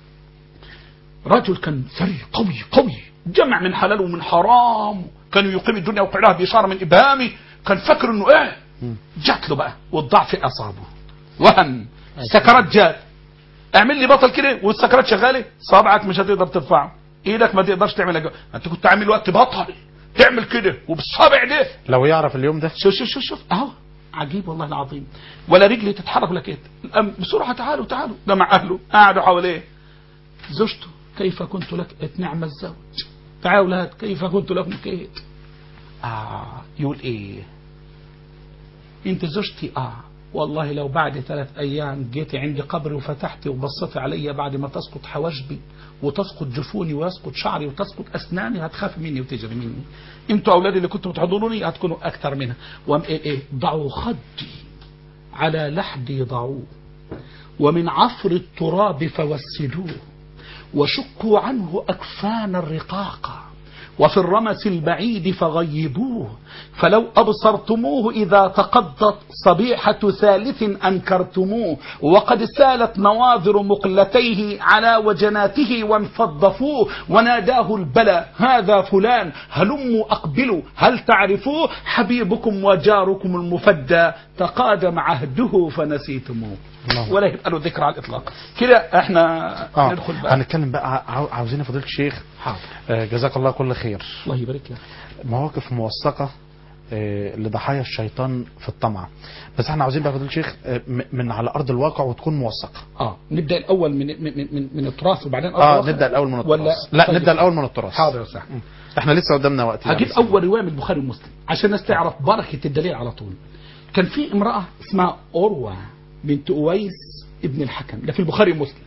رجل كان ثري قوي قوي جمع من حلال ومن حرام كان يقيم الدنيا وقعها بإشارة من إبهامه كان فاكر إنه إيه جات له بقى والضعف أصابه وهم سكرات جات اعمل لي بطل كده والسكرات شغاله صابعك مش هتقدر ترفعه ايدك ما تقدرش تعمل انت كنت عامل وقت بطل تعمل كده وبالصابع ده لو يعرف اليوم ده شوف شوف شوف شوف اهو عجيب والله العظيم ولا رجلي تتحرك ولا كده الأم بسرعه تعالوا تعالوا ده مع اهله قعدوا حواليه زوجته كيف كنت لك نعم الزوج تعالوا اولاد كيف كنت لكم كيد اه يقول ايه انت زوجتي اه والله لو بعد ثلاث ايام جيتي عندي قبري وفتحتي وبصيتي علي بعد ما تسقط حواجبي وتسقط جفوني ويسقط شعري وتسقط اسناني هتخاف مني وتجري مني انتوا اولادي اللي كنتوا بتحضنوني هتكونوا اكثر منها وام ايه, إيه ضعوا خدي على لحدي ضعوه ومن عفر التراب فوسدوه وشقوا عنه أكفان الرقاق وفي الرمس البعيد فغيبوه فلو أبصرتموه إذا تقضت صبيحة ثالث أنكرتموه وقد سالت نواظر مقلتيه على وجناته وانفضفوه وناداه البلى هذا فلان هلموا أقبلوا هل تعرفوه حبيبكم وجاركم المفدى تقادم عهده فنسيتموه الله. ولا يبقى له ذكر على الإطلاق كده احنا اه ندخل بقى هنتكلم بقى عاو- عاوزين يا فضيله الشيخ حاضر آه، جزاك الله كل خير الله يبارك لك مواقف موثقه آه، لضحايا الشيطان في الطمع بس احنا عاوزين بقى يا فضيله الشيخ آه، م- من على ارض الواقع وتكون موثقه اه نبدا الاول من من من, من التراث وبعدين أرض اه الواقع؟ نبدا الاول من التراث ولا لا طيب. نبدا الاول من التراث حاضر يا صاحبي احنا لسه قدامنا وقت يعني. هجيب اول روايه من البخاري ومسلم عشان الناس تعرف بركه الدليل على طول كان في امراه اسمها اروى بنت اويس ابن الحكم ده في البخاري ومسلم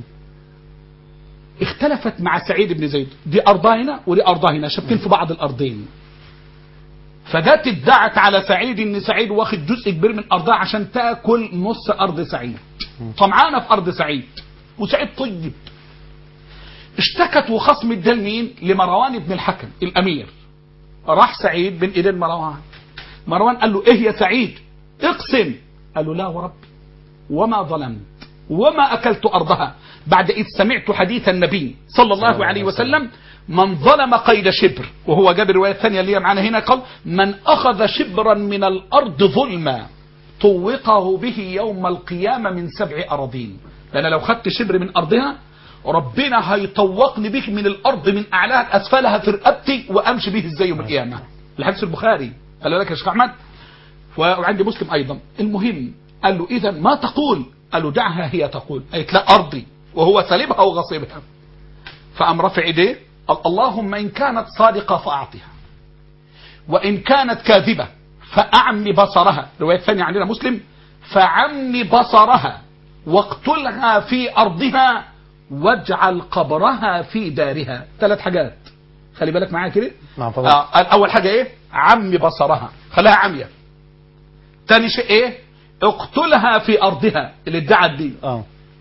اختلفت مع سعيد بن زيد دي ارضها هنا ودي ارضها هنا شابكين في بعض الارضين فجت ادعت على سعيد ان سعيد واخد جزء كبير من ارضها عشان تاكل نص ارض سعيد طمعانه في ارض سعيد وسعيد طيب اشتكت وخصمت ده لمين؟ لمروان بن الحكم الامير راح سعيد بين ايدين مروان مروان قال له ايه يا سعيد اقسم قال له لا وربي وما ظلمت وما اكلت ارضها بعد اذ سمعت حديث النبي صلى الله عليه وسلم من ظلم قيد شبر وهو جاب الروايه الثانيه اللي هي معانا هنا قال من اخذ شبرا من الارض ظلما طوقه به يوم القيامه من سبع اراضين لان لو خدت شبر من ارضها ربنا هيطوقني بك من الارض من اعلاها لاسفلها في رقبتي وامشي به ازاي يوم القيامه الحديث البخاري خلي بالك يا شيخ احمد وعندي مسلم ايضا المهم قال له اذا ما تقول قال له دعها هي تقول قالت لا ارضي وهو سالبها وغصبها فقام رفع ايديه قال اللهم ان كانت صادقه فاعطها وان كانت كاذبه فاعمي بصرها الروايه الثانيه عندنا مسلم فعمي بصرها واقتلها في ارضها واجعل قبرها في دارها ثلاث حاجات خلي بالك معايا كده نعم طبعا آه اول حاجه ايه عمي بصرها خلاها عمية تاني شيء ايه اقتلها في ارضها اللي ادعت دي اه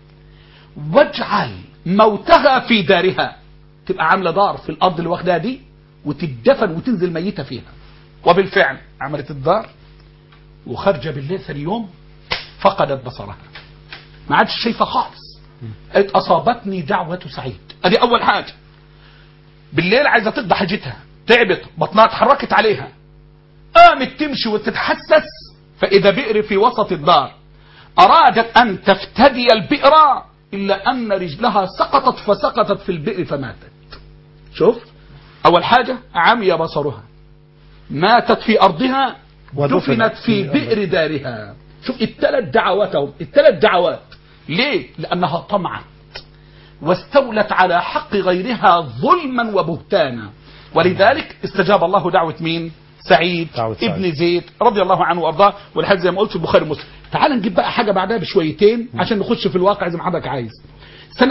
واجعل موتها في دارها تبقى عامله دار في الارض اللي واخداها دي وتدفن وتنزل ميته فيها وبالفعل عملت الدار وخارجه بالليل ثاني يوم فقدت بصرها ما عادش شايفه خالص قالت اصابتني دعوه سعيد ادي اول حاجه بالليل عايزه تقضي حاجتها تعبت بطنها اتحركت عليها قامت تمشي وتتحسس فاذا بئر في وسط الدار ارادت ان تفتدي البئر الا ان رجلها سقطت فسقطت في البئر فماتت شوف اول حاجه عمي بصرها ماتت في ارضها ودفنت دفنت في في بئر دارها شوف الثلاث دعوات اهو الثلاث دعوات ليه لانها طمعت واستولت على حق غيرها ظلما وبهتانا ولذلك استجاب الله دعوة مين سعيد دعوة سعيد. ابن زيد رضي الله عنه وارضاه والحديث زي ما قلت في البخاري ومسلم تعال نجيب بقى حاجه بعدها بشويتين عشان نخش في الواقع زي ما حضرتك عايز سنة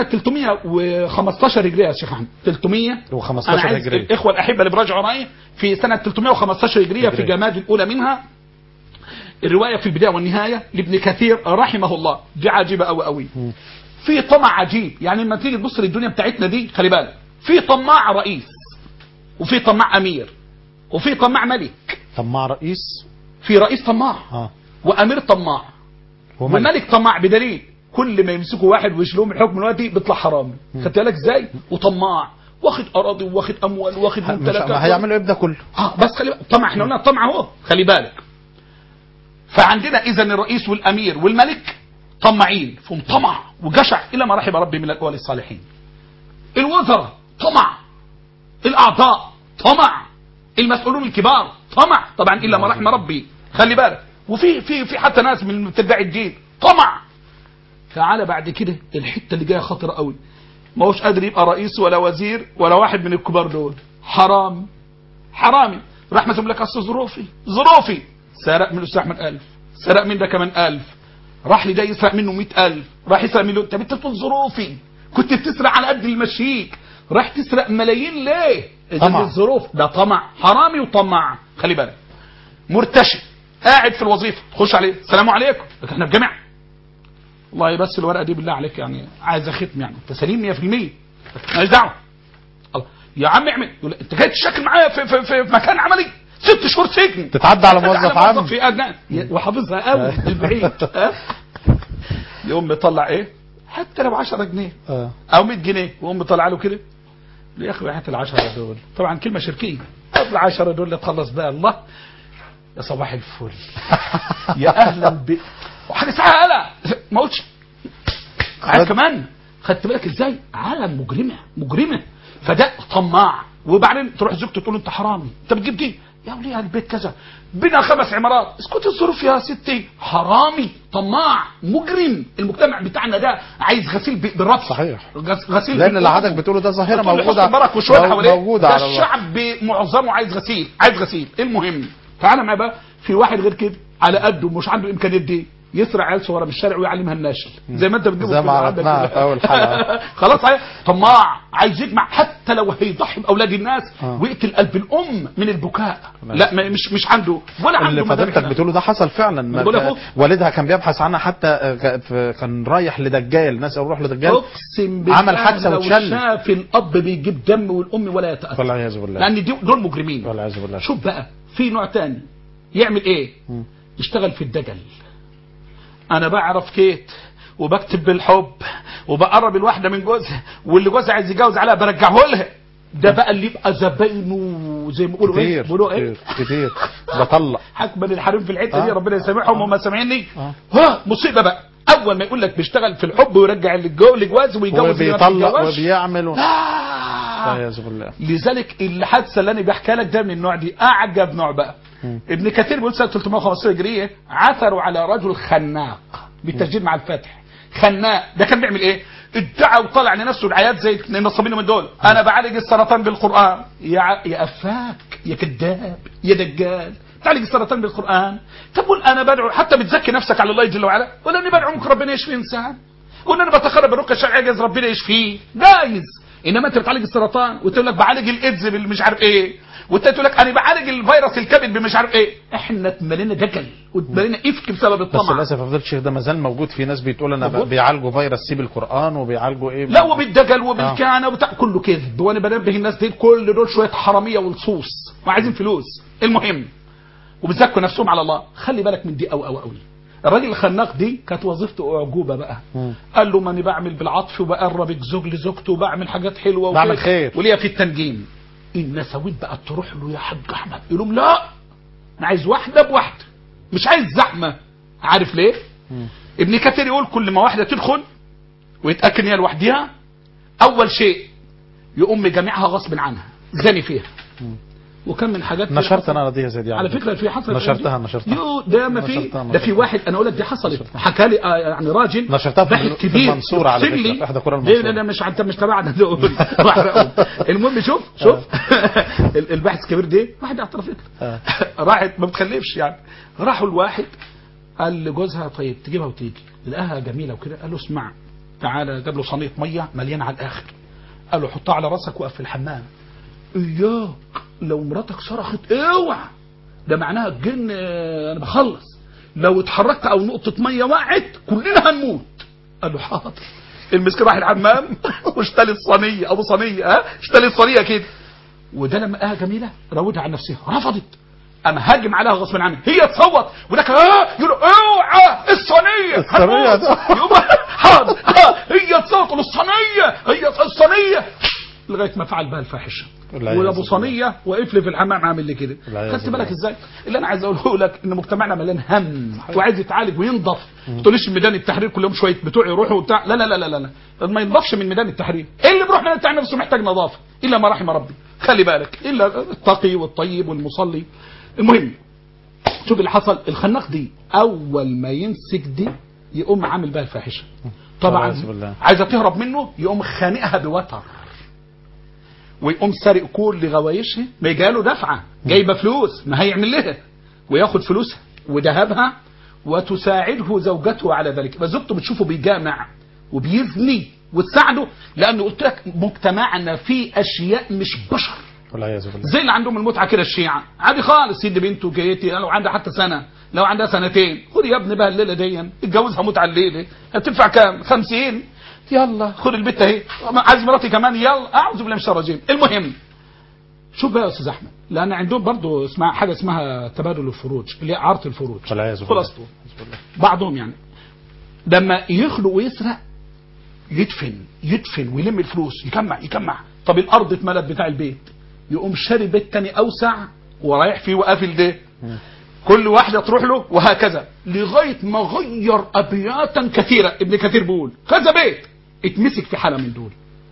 315 هجرية يا شيخ أحمد 300 و15 أنا عايز هجرية. الإخوة الأحبة اللي براجعوا معايا في سنة 315 هجرية في هجرية. جماد الأولى منها الرواية في البداية والنهاية لابن كثير رحمه الله دي عجيبة أوي أوي في طمع عجيب يعني لما تيجي تبص للدنيا بتاعتنا دي خلي بالك في طماع رئيس وفي طماع أمير وفي طماع ملك طماع رئيس في رئيس طماع اه وأمير طماع وملك والملك طماع بدليل كل ما يمسكوا واحد ويشيلوه من الحكم دلوقتي بيطلع حرامي خدت بالك ازاي وطماع واخد اراضي واخد اموال واخد مش- ممتلكات ما هيعملوا ايه بده كله اه بس خلي بالك طمع احنا قلنا الطمع اهو خلي بالك فعندنا اذا الرئيس والامير والملك طماعين فهم طمع وجشع الى ما رحم ربي من الاقوال الصالحين الوزراء طمع الاعضاء طمع المسؤولون الكبار طمع طبعا الا ما رحم ربي خلي بالك وفي في في حتى ناس من متبعي الدين طمع تعالى بعد كده الحته اللي جايه خطره قوي ما هوش قادر يبقى رئيس ولا وزير ولا واحد من الكبار دول حرام حرامي راح مثلا يقول لك اصل ظروفي ظروفي سرق من الاستاذ احمد 1000 سرق من ده كمان 1000 راح لده يسرق منه 100000 راح يسرق منه طب انت بتقول ظروفي كنت بتسرق على قد المشيك راح تسرق ملايين ليه؟ ده طمع. من الظروف ده طمع حرامي وطماع خلي بالك مرتشي قاعد في الوظيفه تخش عليه السلام عليكم لكن احنا في جامعه والله بس الورقه دي بالله عليك يعني عايزه ختم يعني انت سليم 100% ماليش دعوه الله يا عم اعمل يقول لك، انت جاي تشكل معايا في, في, في, في مكان عملي ست شهور سجن تتعدى على موظف عام في أدنى وحافظها قوي البعيد ها؟ يقوم مطلع ايه حتى لو 10 جنيه آه. او 100 جنيه ويقوم مطلع له كده يا اخي هات ال 10 دول طبعا كلمه شركيه ال 10 دول اللي تخلص بقى الله يا صباح الفل يا اهلا ب وحاجه سهله ما قلتش عايز كمان خدت بالك ازاي عالم مجرمه مجرمه فده طماع وبعدين تروح زوجته تقول له انت حرامي انت بتجيب دي يا وليه البيت كذا بنا خمس عمارات اسكت الظروف يا ستي حرامي طماع مجرم المجتمع بتاعنا ده عايز غسيل ب- بالرفض صحيح. غس- غسيل لان اللي بالقوة. حضرتك بتقوله ده ظاهره بتقول لي موجوده حسني مبارك وشويه مو- حواليه موجوده ده على الله الشعب معظمه عايز غسيل عايز غسيل المهم تعالى معايا بقى في واحد غير كده على قده مش عنده الامكانيات دي يسرع عيال صغيره من الشارع ويعلمها الناشل زي ما انت بتجيبه زي ما كده عرفناها عندك في أول حلقة. خلاص عيال طماع عايز يجمع حتى لو هيضحي باولاد الناس آه. ويقتل قلب الام من البكاء تمام. لا ما- مش مش عنده ولا عنده اللي فضيلتك مدارك. بتقوله ده حصل فعلا ما بقول لك ك- أهو. والدها كان بيبحث عنها حتى آه، ك- ف- كان رايح لدجال ناس يروح لدجال اقسم بالله عمل حادثة لو واتشل. شاف الاب بيجيب دم والام ولا يتاثر والعياذ بالله لان دي دول مجرمين والعياذ بالله شوف بقى في نوع تاني يعمل ايه مم. يشتغل في الدجل انا بعرف كيت وبكتب بالحب وبقرب الواحده من جوزها واللي جوزها عايز يتجوز عليها برجعه لها ده بقى اللي يبقى زباينه زي ما بيقولوا ايه كتير بيقولوا ايه كتير كتير بطلق حكما الحريم في الحته دي آه. ربنا يسامحهم وما سامعيني آه. ها مصيبه بقى اول ما يقول لك بيشتغل في الحب ويرجع الجو لجواز ويجوز اللي ما وبيطلق بيتجوزش. وبيعمل و- آه. والعياذ بالله لذلك الحادثه اللي انا بحكي لك ده من النوع دي اعجب نوع بقى مم. ابن كثير بيقول سنه 315 هجريه عثروا على رجل خناق بالتسجيل مع الفتح خناق ده كان بيعمل ايه ادعى وطلع لنفسه العيات زي النصابين من دول انا بعالج السرطان بالقران يا ع- يا افاك يا كذاب يا دجال تعالج السرطان بالقران طب قول انا بدعو حتى بتزكي نفسك على الله جل وعلا ولا اني بدعو ممكن ربنا يشفي انسان قول انا بتقرب بالرقيه الشرعيه جايز ربنا يشفيه جايز انما انت بتعالج السرطان وتقول لك بعالج الايدز بالمش عارف ايه وانت تقول لك انا بعالج الفيروس الكبد بمش عارف ايه احنا اتملينا دجل واتملينا افك بسبب بس الطمع للاسف يا فضيله الشيخ ده ما زال موجود في ناس بتقول انا موجود؟ ب- بيعالجوا فيروس سي بالقران وبيعالجوا ايه لا وبالدجل وبالكهنه وبتاع كله كذب وانا بنبه الناس دي كل دول شويه حراميه ولصوص وعايزين فلوس المهم وبيزكوا نفسهم على الله خلي بالك من دي قوي قوي قوي الراجل الخناق دي كانت وظيفته اعجوبه بقى مم. قال له ماني بعمل بالعطف وبقرب الزوج لزوجته وبعمل حاجات حلوه بعمل وكده. خير. وليا في التنجيم النساويت بقى تروح له يا حاج احمد يقول لهم لا انا عايز واحده بواحده مش عايز زحمه عارف ليه مم. ابن كثير يقول كل ما واحده تدخل ويتاكد ان هي لوحدها اول شيء يقوم مجامعها غصب عنها زاني فيها وكم من حاجات كده نشرت حصلت. انا دي يا سيدي على فكره في حصلت نشرتها نشرتها يو ده ما في نشرتها، ده في نشرتها. واحد انا اقول لك دي حصلت حكى لي آه يعني راجل نشرتها في باحث الم- في كبير المنصورة على يقسم فكرة، لي- في إحدى قرى ليه المنصورة. لا مش انت مش تبعنا دول واحرقهم. المهم شوف شوف ال- الباحث الكبير ده واحد اعترف لك آه. راحت ما بتخلفش يعني راحوا الواحد قال لجوزها طيب تجيبها وتيجي لقاها جميله وكده قال له اسمع تعالى جاب له صينيه ميه مليانه على الاخر قال له حطها على راسك وقف في الحمام اياك لو مراتك صرخت اوعى ده معناها الجن آه، انا بخلص لو اتحركت او نقطه ميه وقعت كلنا هنموت قال له حاضر المسكين راح الحمام واشتري الصينيه ابو صينيه ها اشتري الصينيه كده وده لما لقاها جميله راودها عن نفسها رفضت قام هاجم عليها غصب عنها هي تصوت ولك اه يقول له اوعى الصينيه الصينية هنموت. ده. يقوم حاضر آه، هي تصوت تقول الصينيه هي الصينيه لغايه ما فعل بها الفاحشه والعياذ والابو بالله. صينيه واقف لي في الحمام عامل لي كده والعياذ خدت بالك بالله. ازاي اللي انا عايز اقوله لك ان مجتمعنا مليان هم وعايز يتعالج وينضف ما تقوليش ميدان التحرير كل يوم شويه بتوع يروحوا وبتاع لا لا لا لا لا لا ما ينضفش من ميدان التحرير ايه اللي بيروح ميدان التحرير نفسه محتاج نظافه الا ما رحم ربي خلي بالك الا التقي والطيب والمصلي المهم شوف اللي حصل الخناق دي اول ما يمسك دي يقوم عامل بها الفاحشه طبعا والعياذ بالله. عايزه تهرب منه يقوم خانقها بوتر ويقوم سارق كل غوايشها ما يجاله دفعه جايبه فلوس ما هيعمل لها وياخد فلوسها وذهبها وتساعده زوجته على ذلك يبقى زوجته بتشوفه بيجامع وبيزني وتساعده لانه قلت لك مجتمعنا فيه اشياء مش بشر والعياذ بالله زي اللي عندهم المتعه كده الشيعه عادي خالص يدي بنته جيتي لو عندها حتى سنه لو عندها سنتين خد يا ابني بقى الليله دي اتجوزها متعه الليله هتدفع كام 50 يلا خد البت اهي عايز مراتي كمان يلا اعوذ بالله من الشيطان الرجيم المهم شوف بقى يا استاذ احمد لان عندهم برضو اسمها حاجه اسمها تبادل الفروج اللي هي عرض الفروج والعياذ بالله خلاصته بعضهم يعني لما يخلق ويسرق يدفن يدفن ويلم الفلوس يجمع يجمع طب الارض اتملت بتاع البيت يقوم شاري بيت تاني اوسع ورايح فيه وقافل ده كل واحده تروح له وهكذا لغايه ما غير ابياتا كثيره ابن كثير بيقول كذا بيت اتمسك في حاله من دول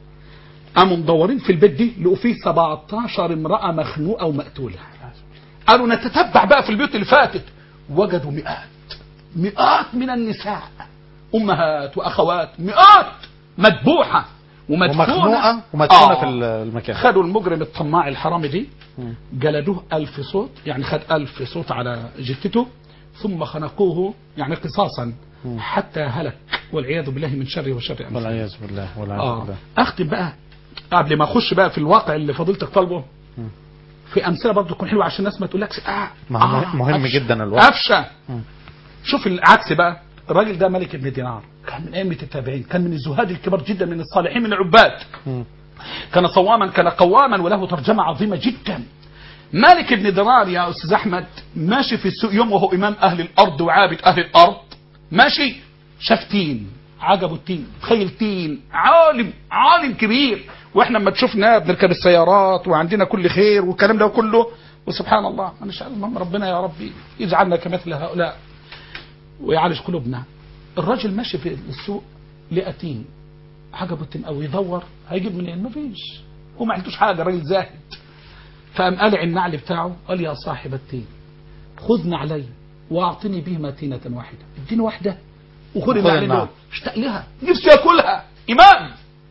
قاموا مدورين في البيت دي لقوا فيه 17 امراه مخنوقه ومقتوله قالوا نتتبع بقى في البيوت اللي فاتت وجدوا مئات مئات من النساء امهات واخوات مئات مذبوحه ومدفونه ومخنوقه ومدفونه آه. في المكان خدوا المجرم الطماع الحرامي دي جلدوه ألف صوت يعني خد ألف صوت على جثته ثم خنقوه يعني قصاصا حتى هلك والعياذ بالله من شره وشر أمثاله والعياذ بالله والعياذ آه. بالله أختم بقى قبل ما أخش بقى في الواقع اللي فضيلتك طالبه في أمثلة برضه تكون حلوة عشان الناس ما تقولكش آه, ما هو آه مهم أفشى. جدا الواقع. أفشى شوف العكس بقى الراجل ده ملك ابن دينار كان من أئمة التابعين كان من الزهاد الكبار جدا من الصالحين من العباد مم. كان صواما كان قواما وله ترجمة عظيمة جدا مالك بن دينار يا أستاذ أحمد ماشي في السوق يوم وهو إمام أهل الأرض وعابد أهل الأرض ماشي شاف تين عجبه التين تخيل تين عالم عالم كبير واحنا لما تشوفنا بنركب السيارات وعندنا كل خير والكلام ده كله وسبحان الله انا شاء الله ربنا يا ربي يجعلنا كمثل هؤلاء ويعالج قلوبنا الراجل ماشي في السوق لقى تين عجبه التين او يدور هيجيب منين مفيش هو ما عندوش حاجه راجل زاهد فقام قلع النعل بتاعه قال يا صاحب التين خذ نعلي واعطني بهما تينة واحدة اديني واحدة وخذ وخذ النعل النعل. دول اشتاق لها نفسي اكلها امام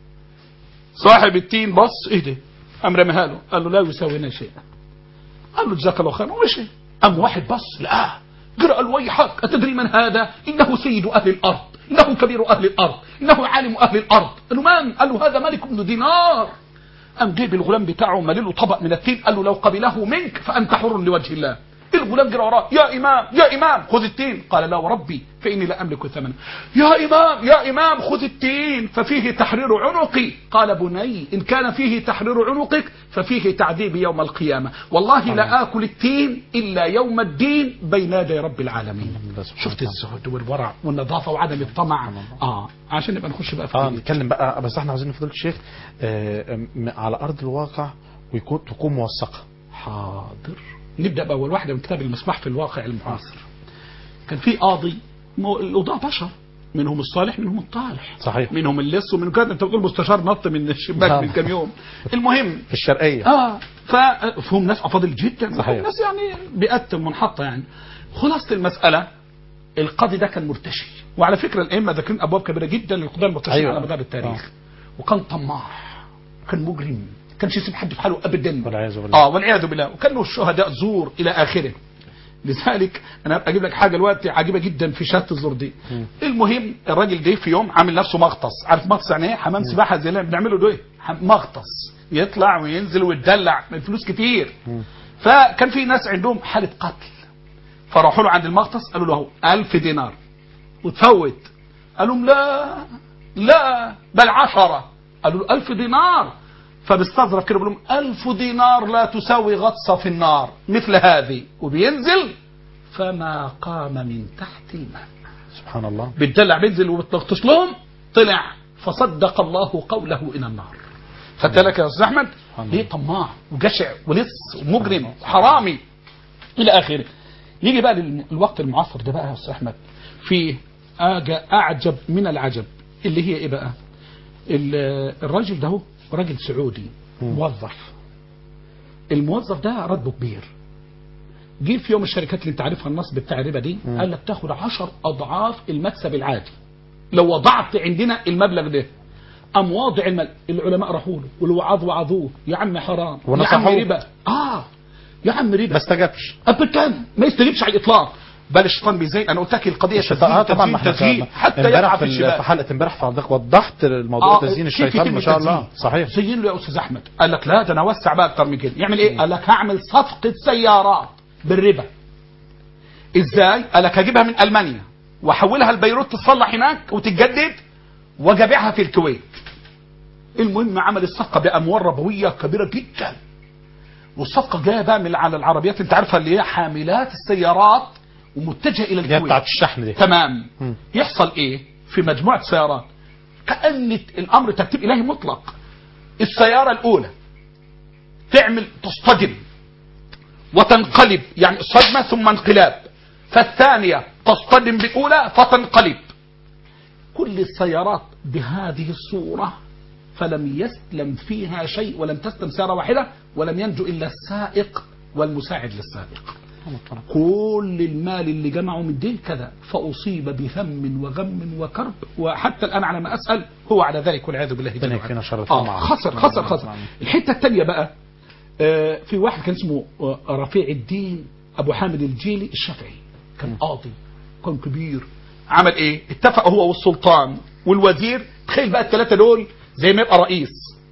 صاحب التين بص ايه ده قام رميها له قال له لا يساوينا شيئا قال له جزاك الله خير ومشي قام واحد بص لا قرأ قال ويحك أتدري من هذا إنه سيد أهل الأرض إنه كبير أهل الأرض إنه عالم أهل الأرض قال له من قال له هذا ملك بن دينار قام جايب الغلام بتاعه مالي له طبق من التين قال له لو قبله منك فأنت حر لوجه الله الغلام جرى وراه يا إمام يا إمام خذ التين قال لا وربي فإني لا أملك ثمنه يا إمام يا إمام خذ التين ففيه تحرير عنقي قال بني إن كان فيه تحرير عنقك ففيه تعذيب يوم القيامة والله لا آكل التين إلا يوم الدين بين يدي رب العالمين الله سبحانه شفت وتعالى. الزهد والورع والنظافة وعدم الطمع آه عشان نبقى نخش بقى في اه ال- نتكلم بقى بس احنا عاوزين فضيله الشيخ آه، م- على ارض الواقع ويكون تكون موثقه حاضر نبدا باول واحده من كتاب المصباح في الواقع المعاصر كان في قاضي مو- القضاة بشر منهم الصالح منهم الطالح صحيح. منهم اللص ومن كده انت بتقول مستشار نط من الشباك نعم. من كام يوم المهم في الشرقيه اه فهم ناس افاضل جدا صحيح. وهم ناس يعني بيئات منحطه يعني خلاصه المساله القاضي ده كان مرتشي وعلى فكره الائمه ذاكرين ابواب كبيره جدا للقضاء المرتشين أيوة. على مدار التاريخ وكان طماع كان مجرم كانش يسيب حد في حاله ابدا والعياذ بالله. اه والعياذ بالله وكان له الشهداء زور الى اخره لذلك انا اجيب لك حاجه دلوقتي عجيبه جدا في شهاده الزور دي المهم الراجل ده في يوم عامل نفسه مغطس عارف مغطس يعني ايه حمام سباحه زي اللي بنعمله ده حم- مغطس يطلع وينزل ويتدلع من فلوس كتير فكان في ناس عندهم حاله قتل فراحوا له عند المغطس قالوا له اهو 1000 دينار وتفوت قال لهم لا لا بل عشرة قالوا له ألف دينار فبيستظرف كده بيقول لهم ألف دينار لا تساوي غطسة في النار مثل هذه وبينزل فما قام من تحت الماء سبحان الله بيتدلع بينزل وبتغطس لهم طلع فصدق الله قوله إلى النار خدت بالك يا استاذ احمد سبحان ليه طماع وجشع ولص ومجرم وحرامي الى اخره نيجي بقى للوقت المعاصر ده بقى يا استاذ احمد في أج- اعجب من العجب اللي هي ايه بقى ال- الراجل ده هو راجل سعودي موظف الموظف ده راتبه كبير جه في يوم الشركات اللي انت عارفها النصب بتاع الربا دي قال لك تاخد 10 اضعاف المكسب العادي لو وضعت عندنا المبلغ ده قام واضع المال العلماء راحوا له والوعاظ وعظوه يا عم حرام يا عم ونصحوه. ربا اه يا عم ربا ما استجابش ابدا ما يستجيبش على الاطلاق بل الشيطان بيزين انا قلت لك القضيه اه طبعا ما تزيين احنا تزيين حتى امبارح يقع في في ال- في الشباب حلقه امبارح في حضرتك وضحت الموضوع تزيين في- في الشيطان كلمة ما شاء الله تزيين. صحيح زين له يا استاذ احمد قال لك لا ده انا اوسع بقى اكتر من كده يعمل ايه قال لك هعمل صفقه سيارات بالربا ازاي قال لك هجيبها من المانيا واحولها لبيروت تتصلح هناك وتتجدد واجي ابيعها في الكويت المهم عمل الصفقه باموال ربويه كبيره جدا والصفقه جايه بقى من على العربيات انت عارفها اللي هي حاملات السيارات ومتجهه الى اللي هي الكويت بتاعت الشحن دي تمام مم. يحصل ايه في مجموعه سيارات كان الامر ترتيب الهي مطلق السياره الاولى تعمل تصطدم وتنقلب يعني صدمه ثم انقلاب فالثانيه تصطدم بالاولى فتنقلب كل السيارات بهذه الصوره فلم يسلم فيها شيء ولم تسلم سياره واحده ولم ينجو الا السائق والمساعد للسائق كل المال اللي جمعه من دين كذا فأصيب بهم وغم وكرب وحتى الآن على ما أسأل هو على ذلك والعياذ بالله ربنا جل يكفينا وعلا. شر آه الطمع. خسر خسر خسر الحتة الثانية بقى آه، في واحد كان اسمه آه، رفيع الدين أبو حامد الجيلي الشافعي كان قاضي كان كبير عمل ايه اتفق هو والسلطان والوزير تخيل بقى الثلاثة دول زي ما يبقى رئيس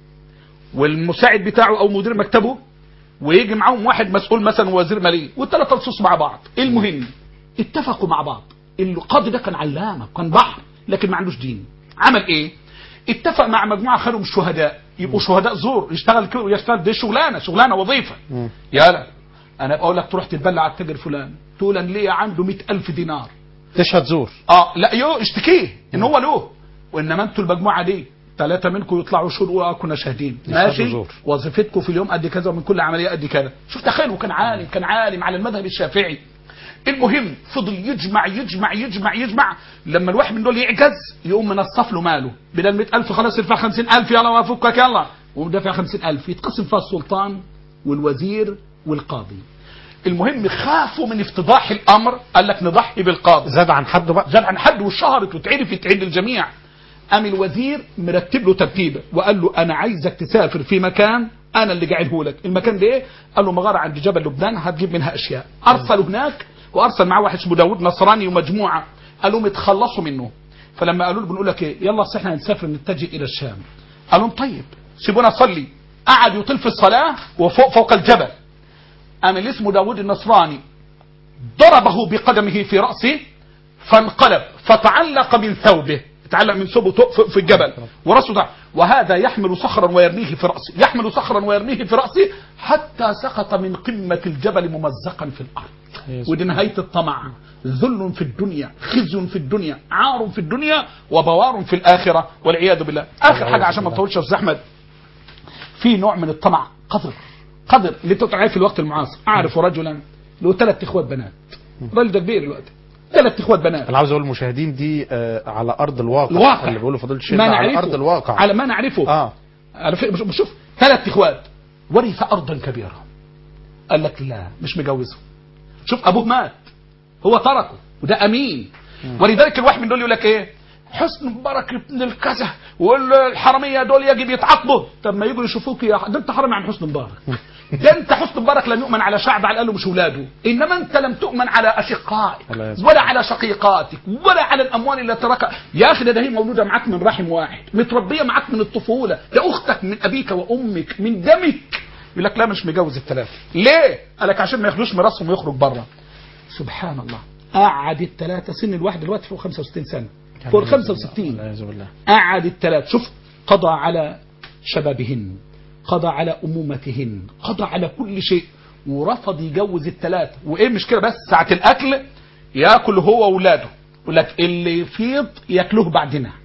والمساعد بتاعه او مدير مكتبه ويجي معاهم واحد مسؤول مثلا وزير ماليه والثلاثه لصوص مع بعض المهم اتفقوا مع بعض القاضي ده كان علامه كان بحر لكن ما عندوش دين عمل ايه اتفق مع مجموعه خلوا شهداء يبقوا شهداء زور يشتغل كده ويشتغل دي شغلانه شغلانه وظيفه يالا انا بقول لك تروح تتبلع على التاجر فلان تقول انا ليه عنده مئة ألف دينار تشهد زور اه لا يو اشتكيه ان هو له وانما انتوا المجموعه دي ثلاثه منكم يطلعوا شهود كنا شاهدين يشهدوا ماشي زور. وظيفتكم في اليوم قد كذا ومن كل عمليه قد كذا شوف تخيلوا كان عالم كان عالم على المذهب الشافعي المهم فضل يجمع يجمع يجمع يجمع لما الواحد من دول يعجز يقوم منصف له ماله بدل 100000 خلاص يدفع 50000 يلا وافكك يلا ودفع 50000 يتقسم فيها السلطان والوزير والقاضي المهم خافوا من افتضاح الامر قال لك نضحي بالقاضي زاد عن حده بقى زاد عن حد وشهرت وتعرفت عند الجميع قام الوزير مرتب له ترتيبه وقال له انا عايزك تسافر في مكان انا اللي قاعده لك المكان ده ايه قال له مغاره عند جبل لبنان هتجيب منها اشياء ارسلوا هناك وارسل معاه واحد اسمه داوود نصراني ومجموعه قال لهم اتخلصوا منه فلما قالوا له بنقول لك ايه يلا أصل احنا هنسافر نتجه الى الشام قال لهم طيب سيبونا نصلي قعد يطيل في الصلاه وفوق فوق الجبل قام اللي اسمه داوود النصراني ضربه بقدمه في رأسه فانقلب فتعلق من ثوبه تعلق من ثوبه في- في الجبل ورأسه ده وهذا يحمل صخرا ويرميه في رأسه يحمل صخرا ويرميه في رأسه حتى سقط من قمة الجبل ممزقا في الأرض ودي نهاية الطمع ذل في الدنيا خزي في الدنيا عار في الدنيا وبوار في الآخرة والعياذ بالله آخر حاجة عشان ما نطولش يا أستاذ أحمد في نوع من الطمع قدر قدر اللي انت تعرف في الوقت المعاصر اعرف رجلا له ثلاث اخوات بنات الراجل ده كبير دلوقتي ثلاث اخوات بنات انا عاوز اقول المشاهدين دي آه، على ارض الواقع الواقع اللي بيقولوا فضيله الشيخ ما ده على نعرفه ارض الواقع على ما نعرفه اه على فكرة شوف- شوف ثلاث اخوات ورث ارضا كبيره قال لك لا مش مجوزه شوف ابوه مات هو تركه وده امين ولذلك الواحد من دول يقول لك ايه حسن مبارك ابن الكذا والحراميه دول يجب يتعاقبوا طب ما يجوا يشوفوك يا ده انت حرامي عن حسن مبارك ده انت حسن مبارك لم يؤمن على شعب على الاقل مش اولاده انما انت لم تؤمن على اشقائك الله يسلمك. ولا على شقيقاتك ولا على الاموال اللي تركها يا اخي ده, ده هي مولوده معاك من رحم واحد متربيه معاك من الطفوله ده اختك من ابيك وامك من دمك يقول لك لا مش مجوز الثلاثه ليه قال لك عشان ما ياخدوش ميراثهم ويخرج بره سبحان الله قعد الثلاثه سن الواحد دلوقتي فوق 65 سنه فوق ال 65 والعياذ بالله قعد الثلاث شوف قضى على شبابهن قضى على أمومتهن قضى على كل شيء ورفض يجوز الثلاث وإيه مش كده بس ساعة الأكل ياكل هو وأولاده يقول لك اللي يفيض ياكلوه بعدنا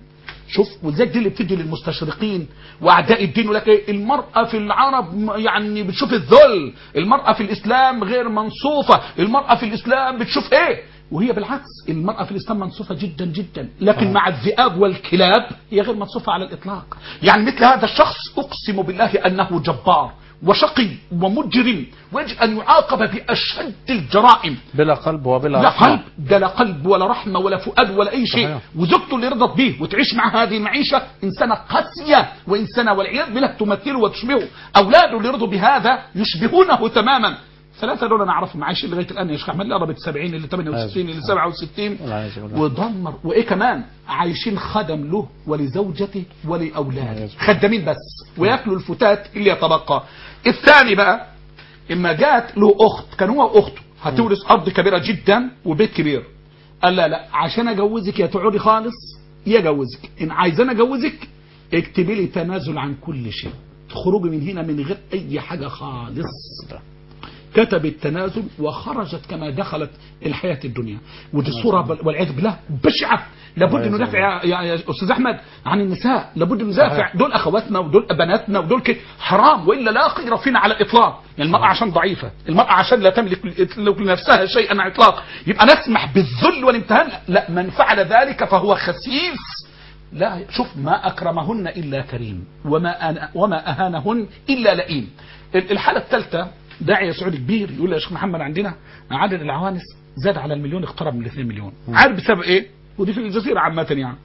شوف ولذلك دي اللي بتدي للمستشرقين واعداء الدين يقول لك ايه المراه في العرب م- يعني بتشوف الذل المراه في الاسلام غير منصوفه المراه في الاسلام بتشوف ايه وهي بالعكس المرأة في الإسلام منصوفة جدا جدا لكن مع الذئاب والكلاب هي غير منصوفة على الإطلاق يعني مثل هذا الشخص أقسم بالله أنه جبار وشقي ومجرم ويجب أن يعاقب بأشد الجرائم بلا قلب وبلا لا رحمة قلب ده لا قلب ولا رحمة ولا فؤاد ولا أي شيء صحيح. وزوجته اللي رضت به وتعيش مع هذه المعيشة إنسانة قاسية وإنسانة والعياذ بالله تمثله وتشبهه أولاده اللي رضوا بهذا يشبهونه تماما ثلاثة دول أنا أعرفهم عايشين لغاية الآن يا شيخ أحمد اللي قربت 70 اللي 68 اللي 67 والعياذ بالله. ودمر وإيه كمان عايشين خدم له ولزوجته ولأولاده والعياذ بالله. خدامين بس وياكلوا الفتات اللي يتبقى الثاني بقى اما جات له اخت كان هو واخته هتورث ارض كبيره جدا وبيت كبير قال لا لا عشان اجوزك يا تقعدي خالص يا اجوزك ان عايزاني اجوزك اكتبي لي تنازل عن كل شيء تخرجي من هنا من غير اي حاجه خالص كتب التنازل وخرجت كما دخلت الحياة الدنيا ودي صورة بل- والعياذ بالله بشعة لابد أن ندافع يا, يا, يا أستاذ أحمد عن النساء لابد أن ندافع صحيح. دول أخواتنا ودول بناتنا ودول كده حرام وإلا لا خير فينا على الإطلاق يعني المرأة عشان ضعيفة المرأة عشان لا تملك لنفسها شيئا على الإطلاق يبقى نسمح بالذل والامتهان لا من فعل ذلك فهو خسيس لا شوف ما أكرمهن إلا كريم وما أنا وما أهانهن إلا لئيم ال- الحالة الثالثة داعية سعودي كبير يقول يا شيخ محمد عندنا عدد العوانس زاد على المليون اقترب من الاثنين مليون عارف بسبب ايه ودي في الجزيرة عامة يعني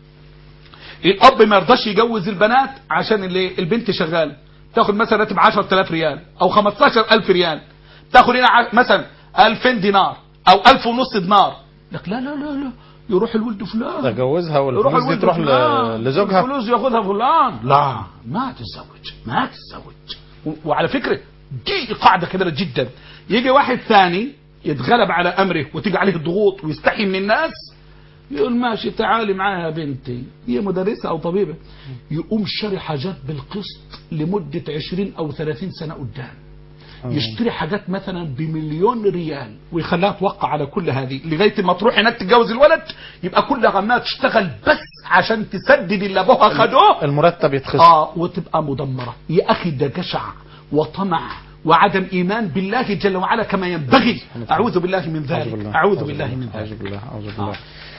الاب ما يرضاش يجوز البنات عشان اللي البنت شغاله تاخد مثلا راتب 10000 ريال او 15000 ريال تاخد هنا ع- مثلا 2000 دينار او 1000 ونص دينار لك لا لا لا لا يروح الولد فلان تجوزها يروح والفلوس دي الولد تروح ل- فلان. لزوجها الفلوس ياخذها فلان لا ما تتزوج ما تتزوج و- وعلى فكره دي قاعده كبيره جدا يجي واحد ثاني يتغلب على امره وتيجي عليه الضغوط ويستحي من الناس يقول ماشي تعالي معايا يا بنتي هي مدرسة أو طبيبة يقوم شاري حاجات بالقسط لمدة 20 أو 30 سنة قدام يشتري حاجات مثلا بمليون ريال ويخليها توقع على كل هذه لغايه ما تروح هناك تتجوز الولد يبقى كل غمها تشتغل بس عشان تسدد اللي ابوها خدوه المرتب يتخصم اه وتبقى مدمره يا اخي ده جشع وطمع وعدم ايمان بالله جل وعلا كما ينبغي اعوذ بالله من ذلك اعوذ بالله من أعوذ ذلك بالله أعوذ بالله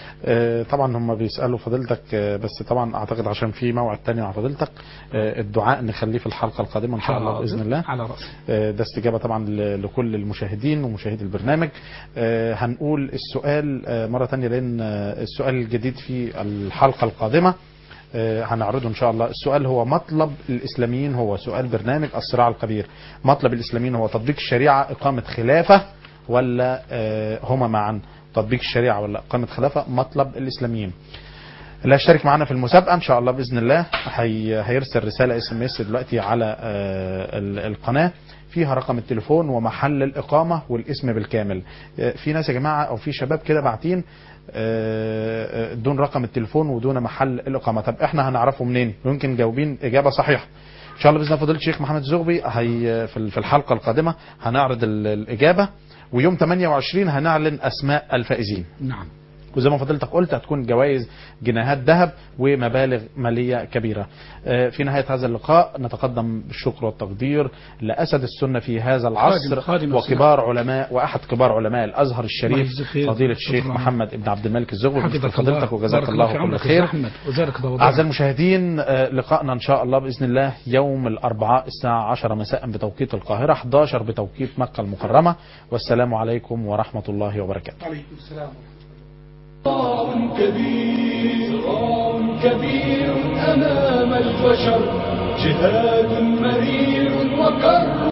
آه، طبعا هم بيسألوا فضيلتك آه، بس طبعا اعتقد عشان في موعد تاني مع فضيلتك آه، الدعاء نخليه في الحلقة القادمة ان شاء الله بإذن الله على راسي آه، ده استجابة طبعا ل- لكل المشاهدين ومشاهدي البرنامج آه، هنقول السؤال آه، مرة تانية لأن آه، السؤال الجديد في الحلقة القادمة آه، هنعرضه إن شاء الله السؤال هو مطلب الإسلاميين هو سؤال برنامج الصراع الكبير مطلب الإسلاميين هو تطبيق الشريعة إقامة خلافة ولا آه، هما معا تطبيق الشريعة ولا إقامة خلافة مطلب الإسلاميين اللي هيشترك معنا في المسابقة إن شاء الله بإذن الله هي هيرسل رسالة اس ام اس دلوقتي على آه، ال- القناة فيها رقم التليفون ومحل الإقامة والاسم بالكامل آه، في ناس يا جماعة أو في شباب كده باعتين آه، آه، دون رقم التليفون ودون محل الإقامة طب إحنا هنعرفه منين يمكن جاوبين إجابة صحيحة إن شاء الله بإذن الله فضيلة الشيخ محمد الزغبي هي في ال- في الحلقة القادمة هنعرض ال- الإجابة ويوم 28 هنعلن أسماء الفائزين نعم وزي ما فضلتك قلت هتكون جوائز جنيهات ذهب ومبالغ مالية كبيرة آه، في نهاية هذا اللقاء نتقدم بالشكر والتقدير لأسد السنة في هذا العصر خادم- خادم وكبار علماء وأحد كبار علماء الأزهر الشريف الله يجزيه خير. فضيلة الشيخ شكراً. محمد بن عبد الملك الزغبي بنشكر حفظك الله فضيلتك وجزاك بارك الله في كل عمرك يا خير أحمد وزارك الله أعزائي المشاهدين آه، لقائنا إن شاء الله بإذن الله يوم الأربعاء الساعة 10 مساء بتوقيت القاهرة 11 بتوقيت مكة المكرمة والسلام عليكم ورحمة الله وبركاته عليكم السلام صراع كبير صراع كبير أمام البشر جهاد مرير وكر